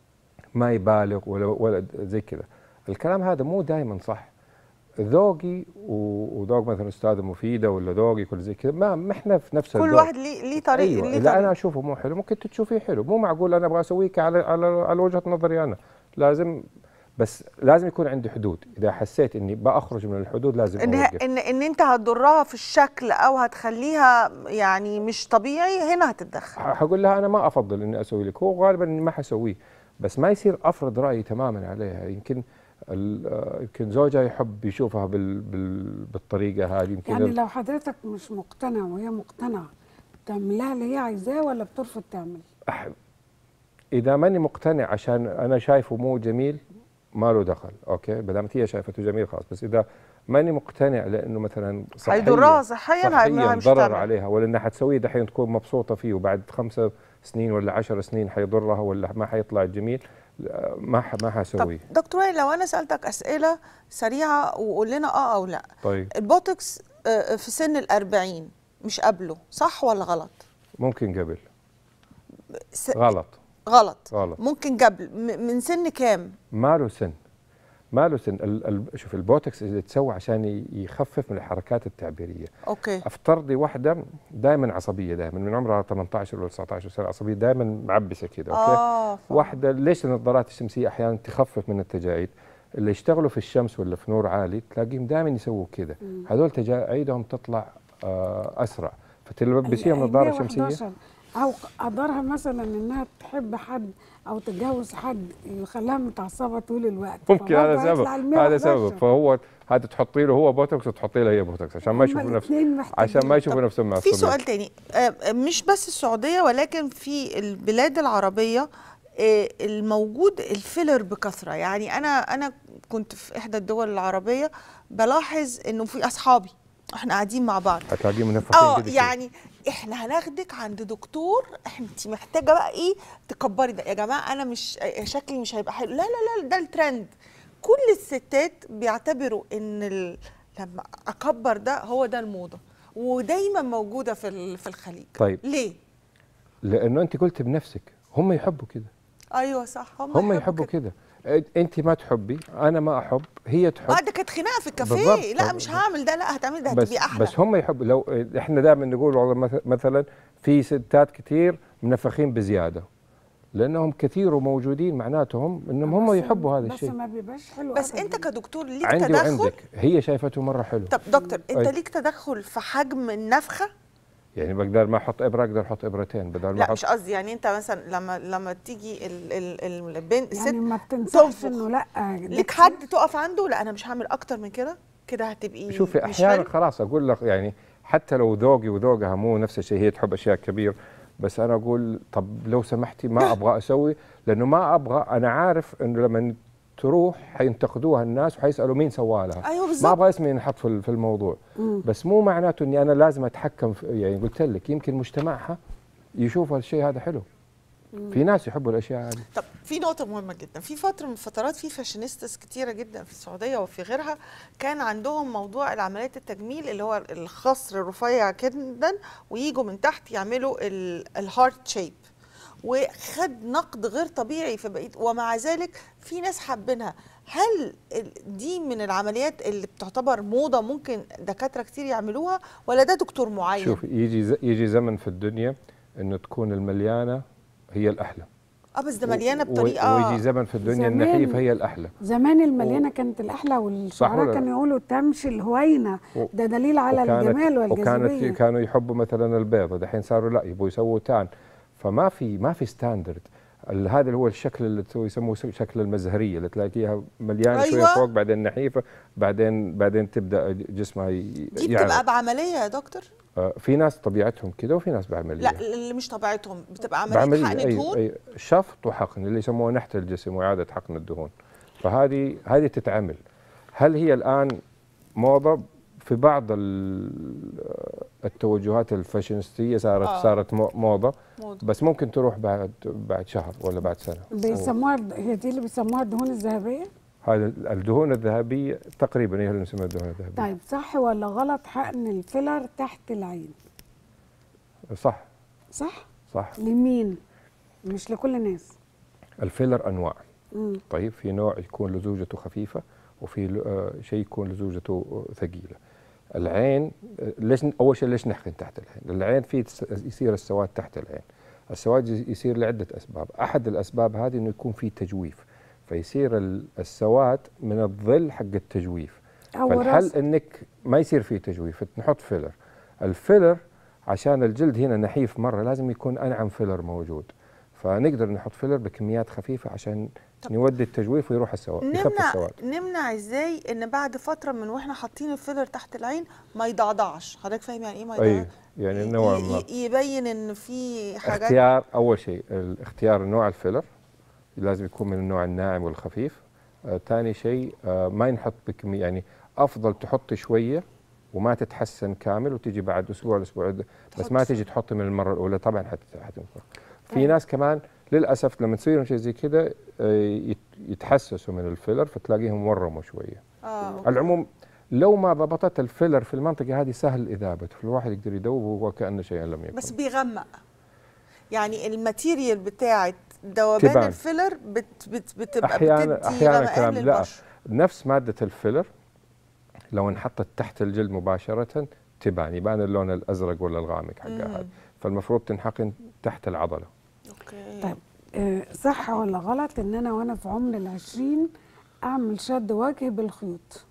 ما يبالغ ولا ولا زي كذا الكلام هذا مو دائما صح ذوقي و- وذوق مثلا استاذه مفيده ولا ذوقي كل زي كذا ما ما احنا في نفس كل الذوق. واحد ليه ليه طريق ايوه ليه اذا طريق. انا اشوفه مو حلو ممكن انت تشوفيه حلو مو معقول انا ابغى اسويك على على على وجهه نظري انا لازم بس لازم يكون عندي حدود اذا حسيت اني بخرج من الحدود لازم ان اوقف ان ان انت هتضرها في الشكل او هتخليها يعني مش طبيعي هنا هتتدخل ح- حقول لها انا ما افضل اني اسوي لك هو غالبا اني ما حسويه بس ما يصير افرض رايي تماما عليها يمكن ال- آه، يمكن زوجها يحب يشوفها بال بال بالطريقه هذه يمكن يعني ال- لو حضرتك مش مقتنع وهي مقتنعه تعملها اللي هي عايزاه ولا بترفض تعمل؟ أح- اذا ماني مقتنع عشان انا شايفه مو جميل ما له دخل اوكي ما دامت هي شايفته جميل خلاص بس اذا ماني مقتنع لانه مثلا صحيا هيضرها صحيا هيعملها صحيا مش ضرر تعمل. عليها ولا انها حتسويه دحين تكون مبسوطه فيه وبعد خمسة سنين ولا عشر سنين حيضرها ولا ما حيطلع جميل لا، ما ح- ما طب حسويه دكتور وائل لو انا سالتك اسئله سريعه وقول لنا اه او لا طيب البوتوكس آه، في سن الأربعين مش قبله صح ولا غلط ممكن قبل س... غلط غلط غلط. ممكن قبل م- من سن كام ما له سن ما له سن ال ال شوف البوتوكس اللي تسوى عشان ي- يخفف من الحركات التعبيريه اوكي افترضي واحده دائما عصبيه دائما من عمرها 18 ولا 19 سنه عصبيه دائما معبسه كذا اوكي اه ف- واحده ليش النظارات الشمسيه احيانا تخفف من التجاعيد اللي يشتغلوا في الشمس ولا في نور عالي تلاقيهم دائما يسووا كذا هذول تجاعيدهم تطلع آه اسرع فتلبسيهم ال- نظاره 111 شمسيه او قدرها مثلا انها تحب حد او تتجوز حد يخليها متعصبه طول الوقت ممكن هذا فبرضه سبب هيطلع ال هذا 111. سبب فهو هذا تحطي له هو بوتوكس وتحطي لها هي بوتوكس عشان ما هما يشوفوا نفس الاتنين محتاجين. عشان ما يشوفوا نفسهم في معصبين سؤال تاني آه، مش بس السعودية ولكن في البلاد العربية آه، الموجود الفيلر بكثرة يعني أنا أنا كنت في إحدى الدول العربية بلاحظ إنه في أصحابي إحنا قاعدين مع بعض هتلاقيهم منفخين اه كده شوي. يعني احنا هناخدك عند دكتور انت محتاجه بقى ايه تكبري ده يا جماعه انا مش شكلي مش هيبقى حلو لا لا لا ده الترند كل الستات بيعتبروا ان ال... لما اكبر ده هو ده الموضه ودايما موجوده في ال- في الخليج طيب. ليه لانه انت قلت بنفسك هم يحبوا كده ايوه صح هم, هم يحبوا كده انت ما تحبي انا ما احب هي تحب اه ده كانت خناقه في الكافيه بالضبط. لا مش هعمل ده لا هتعمل ده بس هتبقي احلى بس هم يحبوا لو احنا دائما نقول والله مث- مثلا في ستات كثير منفخين بزياده لانهم كثير وموجودين معناتهم انهم هم بس- يحبوا هذا بس الشيء ما بيبقاش حلو بس أبداً. انت كدكتور ليك عندي تدخل وعندك هي شايفته مره حلو طب دكتور انت أي. ليك تدخل في حجم النفخه يعني بقدر ما احط ابره اقدر احط ابرتين بدل ما لا احط مش قصدي يعني انت مثلا لما لما تيجي ال ال ال البنت يعني الست ما بتنصحش تنفخ. انه لا ليك حد تقف عنده لا انا مش هعمل اكتر من كده كده هتبقي شوفي مش احيانا حلو. خلاص اقول لك يعني حتى لو ذوقي وذوقها مو نفس الشيء هي تحب اشياء كبير بس انا اقول طب لو سمحتي ما ابغى اسوي لانه ما ابغى انا عارف انه لما تروح حينتقدوها الناس وحيسالوا مين سوى لها ايوه ما بالظبط ابغى اسمي ينحط في في الموضوع بس مو معناته اني انا لازم اتحكم في يعني قلت لك يمكن مجتمعها يشوف الشيء هذا حلو في ناس يحبوا الاشياء هذه طب في نقطة مهمة جدا في فترة من الفترات في فاشينيستس كتيرة جدا في السعودية وفي غيرها كان عندهم موضوع العمليات التجميل اللي هو الخصر الرفيع جدا ويجوا من تحت يعملوا الهارت شيب وخد نقد غير طبيعي في بقية ومع ذلك في ناس حابينها هل ال- دي من العمليات اللي بتعتبر موضة ممكن دكاترة كتير يعملوها ولا ده دكتور معين؟ شوف يجي ز- يجي زمن في الدنيا انه تكون المليانه هي الاحلى اه بس ده مليانة و- بطريقة ويجي زمن في الدنيا زمان- النحيف هي الاحلى زمان المليانه كانت الاحلى صح والشعراء ولا لا؟ كانوا يقولوا تمشي الهوينه و- ده دليل على وكانت الجمال وكانت والجاذبيه كانوا يحبوا مثلا البيض دحين صاروا لا يبغوا يسووا تان فما في ما في ستاندرد ال- هذا اللي هو الشكل اللي تو- يسموه س- شكل المزهريه اللي تلاقيها مليانه شويه أيوة. فوق بعدين نحيفه بعدين بعدين تبدا جسمها ي- دي يعرق. بتبقى بعمليه يا دكتور آه، في ناس طبيعتهم كده وفي ناس بعمليه لا اللي مش طبيعتهم بتبقى عمليه بعمليه حقن أي دهون أي شفط وحقن اللي يسموه نحت الجسم واعاده حقن الدهون فهذه هذه تتعمل هل هي الان موضه في بعض ال- التوجهات الفاشينستيه صارت آه. آه. صارت مو- موضه موضة. بس ممكن تروح بعد بعد شهر ولا بعد سنه بيسموها هي دي اللي بيسموها الدهون الذهبيه هذا الدهون الذهبيه تقريبا هي اللي نسميها الدهون الذهبيه طيب صح ولا غلط حقن الفيلر تحت العين صح صح صح لمين مش لكل الناس الفيلر انواع مم. طيب في نوع يكون لزوجته خفيفه وفي ل- آه، شيء يكون لزوجته آه، ثقيله العين آه، ليش ن- اول شيء ليش نحقن تحت العين العين في تس- يصير السواد تحت العين السواد يز- يصير لعده اسباب احد الاسباب هذه انه يكون في تجويف فيصير ال- السواد من الظل حق التجويف أو فالحل راس. انك ما يصير فيه تجويف نحط فيلر الفيلر عشان الجلد هنا نحيف مره لازم يكون انعم فيلر موجود فنقدر نحط فيلر بكميات خفيفه عشان نودي التجويف ويروح السواد يخف نمنع السواد نمنع ازاي ان بعد فتره من واحنا حاطين الفيلر تحت العين ما يضعضعش حضرتك فاهم يعني ايه ما اي يضعضعش يعني نوعا ي- ما ي- يبين ان في حاجات اختيار اول شيء الاختيار نوع الفيلر لازم يكون من النوع الناعم والخفيف ثاني آه شيء آه ما ينحط بكميه يعني افضل تحطي شويه وما تتحسن كامل وتجي بعد اسبوع الاسبوع الد- بس ما تحط تجي تحطي من المره الاولى طبعا حت حتنفع في ناس كمان للاسف لما تصير شيء زي كده آه، يت- يتحسسوا من الفيلر فتلاقيهم ورموا شويه اه على العموم لو ما ضبطت الفيلر في المنطقه هذه سهل اذابته فالواحد يقدر يدوب وكانه شيئا لم يكن بس بيغمق يعني الماتيريال بتاعت ذوبان تبان. الفيلر بت بت بتبقى احيانا بتدي احيانا غمقان كلام لا للبشره نفس ماده الفيلر لو انحطت تحت الجلد مباشره تبان يبان اللون الازرق ولا الغامق حقها هذا فالمفروض تنحقن تحت العضله اوكي طيب آه، صح ولا غلط ان انا وانا في عمر العشرين اعمل شد وجه بالخيوط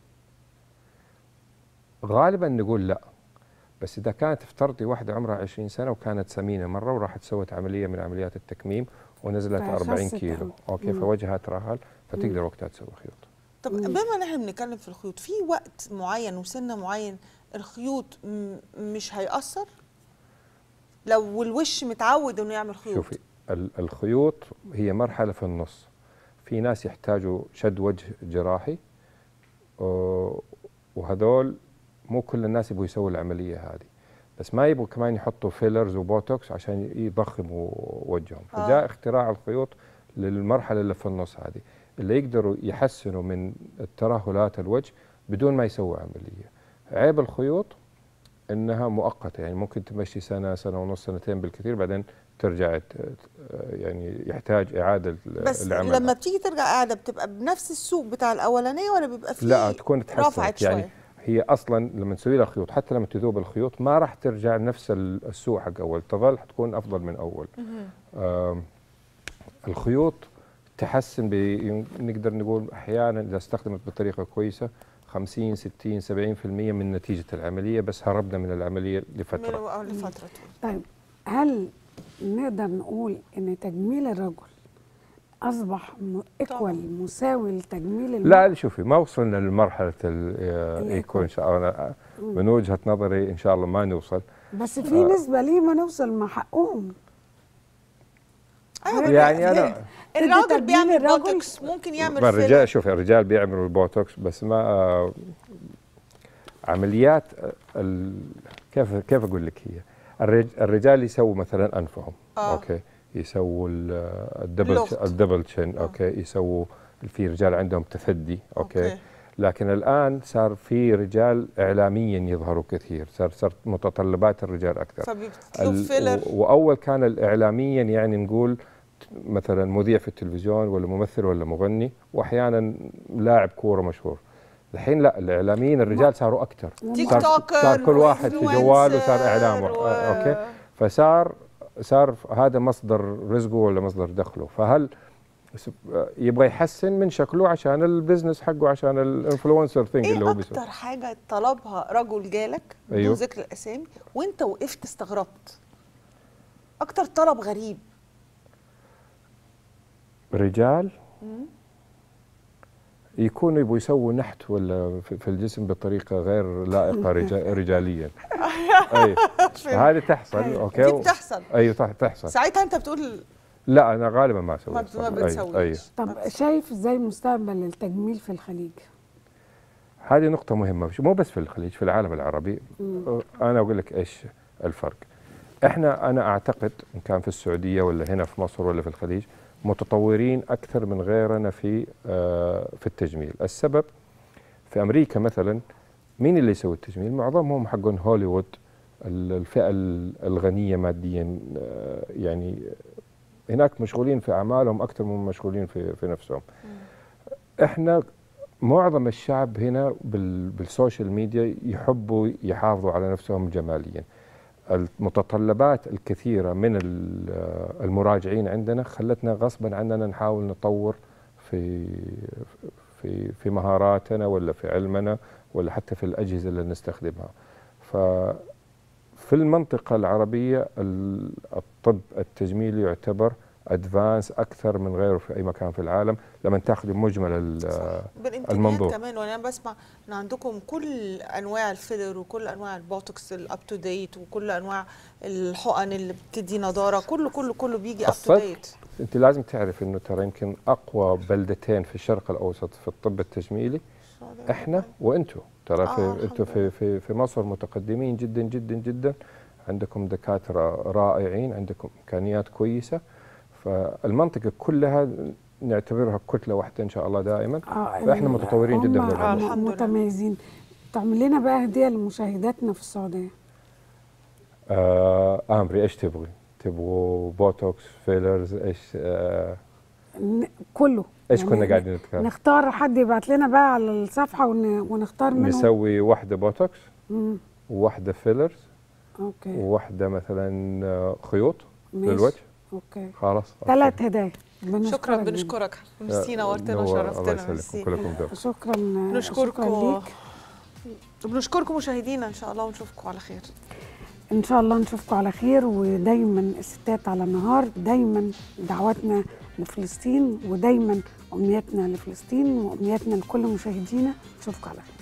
غالبا نقول لا بس اذا كانت افترضي واحده عمرها 20 سنه وكانت سمينه مره وراحت سوت عمليه من عمليات التكميم ونزلت فخست 40 كيلو أوي. اوكي مم. فوجهها ترهل فتقدر وقتها تسوي خيوط طب بما ان احنا بنتكلم في الخيوط في وقت معين وسن معين الخيوط م- مش هيأثر لو الوش متعود انه يعمل خيوط شوفي ال- الخيوط هي مرحلة في النص في ناس يحتاجوا شد وجه جراحي آه، وهذول مو كل الناس يبغوا يسووا العملية هذه بس ما يبغوا كمان يحطوا فيلرز وبوتوكس عشان يضخموا وجههم آه. فجاء اختراع الخيوط للمرحلة اللي في النص هذه اللي يقدروا يحسنوا من الترهلات الوجه بدون ما يسووا عملية عيب الخيوط انها مؤقته يعني ممكن تمشي سنه سنه ونص سنتين بالكثير بعدين ترجع ت- يعني يحتاج اعاده بس العمل لما بتيجي ترجع قاعده بتبقى بنفس السوق بتاع الاولانيه ولا بيبقى فيه لا تكون رفعت تحسنت يعني شوية؟ هي اصلا لما تسوي لها خيوط حتى لما تذوب الخيوط ما راح ترجع نفس ال- السوق حق اول تظل حتكون افضل من اول آم، الخيوط تحسن ب- نقدر نقول احيانا اذا استخدمت بطريقه كويسه 50 60 70% من نتيجه العمليه بس هربنا من العمليه لفتره من- أو لفتره طويله طيب هل نقدر نقول ان تجميل الرجل اصبح ايكوال مساوي لتجميل المرأة؟ لا شوفي ما وصلنا لمرحله الايكو ان شاء الله أنا من وجهه نظري ان شاء الله ما نوصل بس في نسبه ليه ما نوصل مع حقهم ايوه يعني انا الراجل تجميل بيعمل الراجل- بوتوكس ممكن يعمل ما الرجال فيلر شوف الرجال بيعملوا البوتوكس بس ما آه، عمليات آه، ال... كيف كيف اقول لك هي الرج... الرجال يسووا مثلا انفهم آه. اوكي يسووا ال- آه، الدبل اللغط. الدبل شن اوكي يسووا في رجال عندهم تثدي اوكي, أوكي. أوكي. لكن الان صار في رجال اعلاميا يظهروا كثير صار صارت متطلبات الرجال اكثر فبيطلب ال- فيلر و- واول كان الاعلاميا يعني نقول ت- مثلا مذيع في التلفزيون ولا ممثل ولا مغني واحيانا لاعب كوره مشهور الحين لا الاعلاميين الرجال صاروا اكثر تيك صار, توكر صار كل واحد في جواله صار اعلام وإنفلونسر و... و- آه، اوكي فصار صار هذا مصدر رزقه ولا مصدر دخله فهل س- آه، يبغى يحسن من شكله عشان البزنس حقه عشان الانفلونسر ثينج اللي هو ايه بيسوي اكتر حاجه طلبها رجل جالك بدون أيوه. ذكر الاسامي وانت وقفت استغربت اكتر طلب غريب رجال يكونوا يبغوا يسووا نحت ولا في في الجسم بطريقه غير لائقه رجا- رجاليا اي هذه تحصل اوكي دي بتحصل ايوه تح- تحصل ساعتها انت بتقول لا انا غالبا ما اسوي ما بت- ما بتسويش طب شايف ازاي مستقبل التجميل في الخليج؟ هذه نقطة مهمة مش- مو بس في الخليج في العالم العربي أنا أقول لك إيش الفرق إحنا أنا أعتقد إن كان في السعودية ولا هنا في مصر ولا في الخليج متطورين أكثر من غيرنا في آه، في التجميل السبب في أمريكا مثلا مين اللي يسوي التجميل معظمهم حقون هوليوود ال- الفئة ال- الغنية ماديا آه، يعني هناك مشغولين في أعمالهم أكثر من مشغولين في في نفسهم إحنا معظم الشعب هنا بال- بالسوشيال ميديا يحبوا يحافظوا على نفسهم جماليا المتطلبات الكثيرة من ال- المراجعين عندنا خلتنا غصبا عننا نحاول نطور في في في مهاراتنا ولا في علمنا ولا حتى في الأجهزة اللي نستخدمها ففي المنطقة العربية ال- الطب التجميلي يعتبر ادفانس اكثر من غيره في اي مكان في العالم لما تاخذ مجمل ال- بالامكانيات المنظور. كمان وانا بسمع ان عندكم كل انواع الفيلر وكل انواع البوتوكس الاب تو ديت وكل انواع الحقن اللي بتدي نضاره كله كله كله بيجي اب تو الصدق ديت انت لازم تعرف انه ترى يمكن اقوى بلدتين في الشرق الاوسط في الطب التجميلي احنا وانتم ترى آه، في الحمد انتم في في في مصر متقدمين جدا جدا جدا عندكم دكاتره رائعين عندكم امكانيات كويسه فالمنطقه كلها نعتبرها كتله واحده ان شاء الله دائما آه، فاحنا ال- متطورين جدا هم في الموضوع. الحمد لله. متميزين تعمل لنا بقى هديه لمشاهداتنا في السعوديه آه امري ايش تبغي؟ تبغوا بوتوكس فيلرز ايش آه ن- كله ايش يعني كنا قاعدين نتكلم؟ نختار حد يبعت لنا بقى على الصفحه ون... ونختار منهم نسوي واحده بوتوكس مم. وواحده فيلرز اوكي وواحده مثلا آه، خيوط ماشي. للوجه اوكي خلاص ثلاث هدايا شكرا بنشكرك جداً. بنشكرك ميرسي نورتنا نور- الله وشرفتنا يسلمكم ميرسي كلكم دور شكرا شكرا نشكركم ليك بنشكركم مشاهدينا ان شاء الله ونشوفكم على خير ان شاء الله نشوفكم على خير ودايما الستات على النهار دايما دعواتنا لفلسطين ودايما امنياتنا لفلسطين وامنياتنا لكل مشاهدينا نشوفكم على خير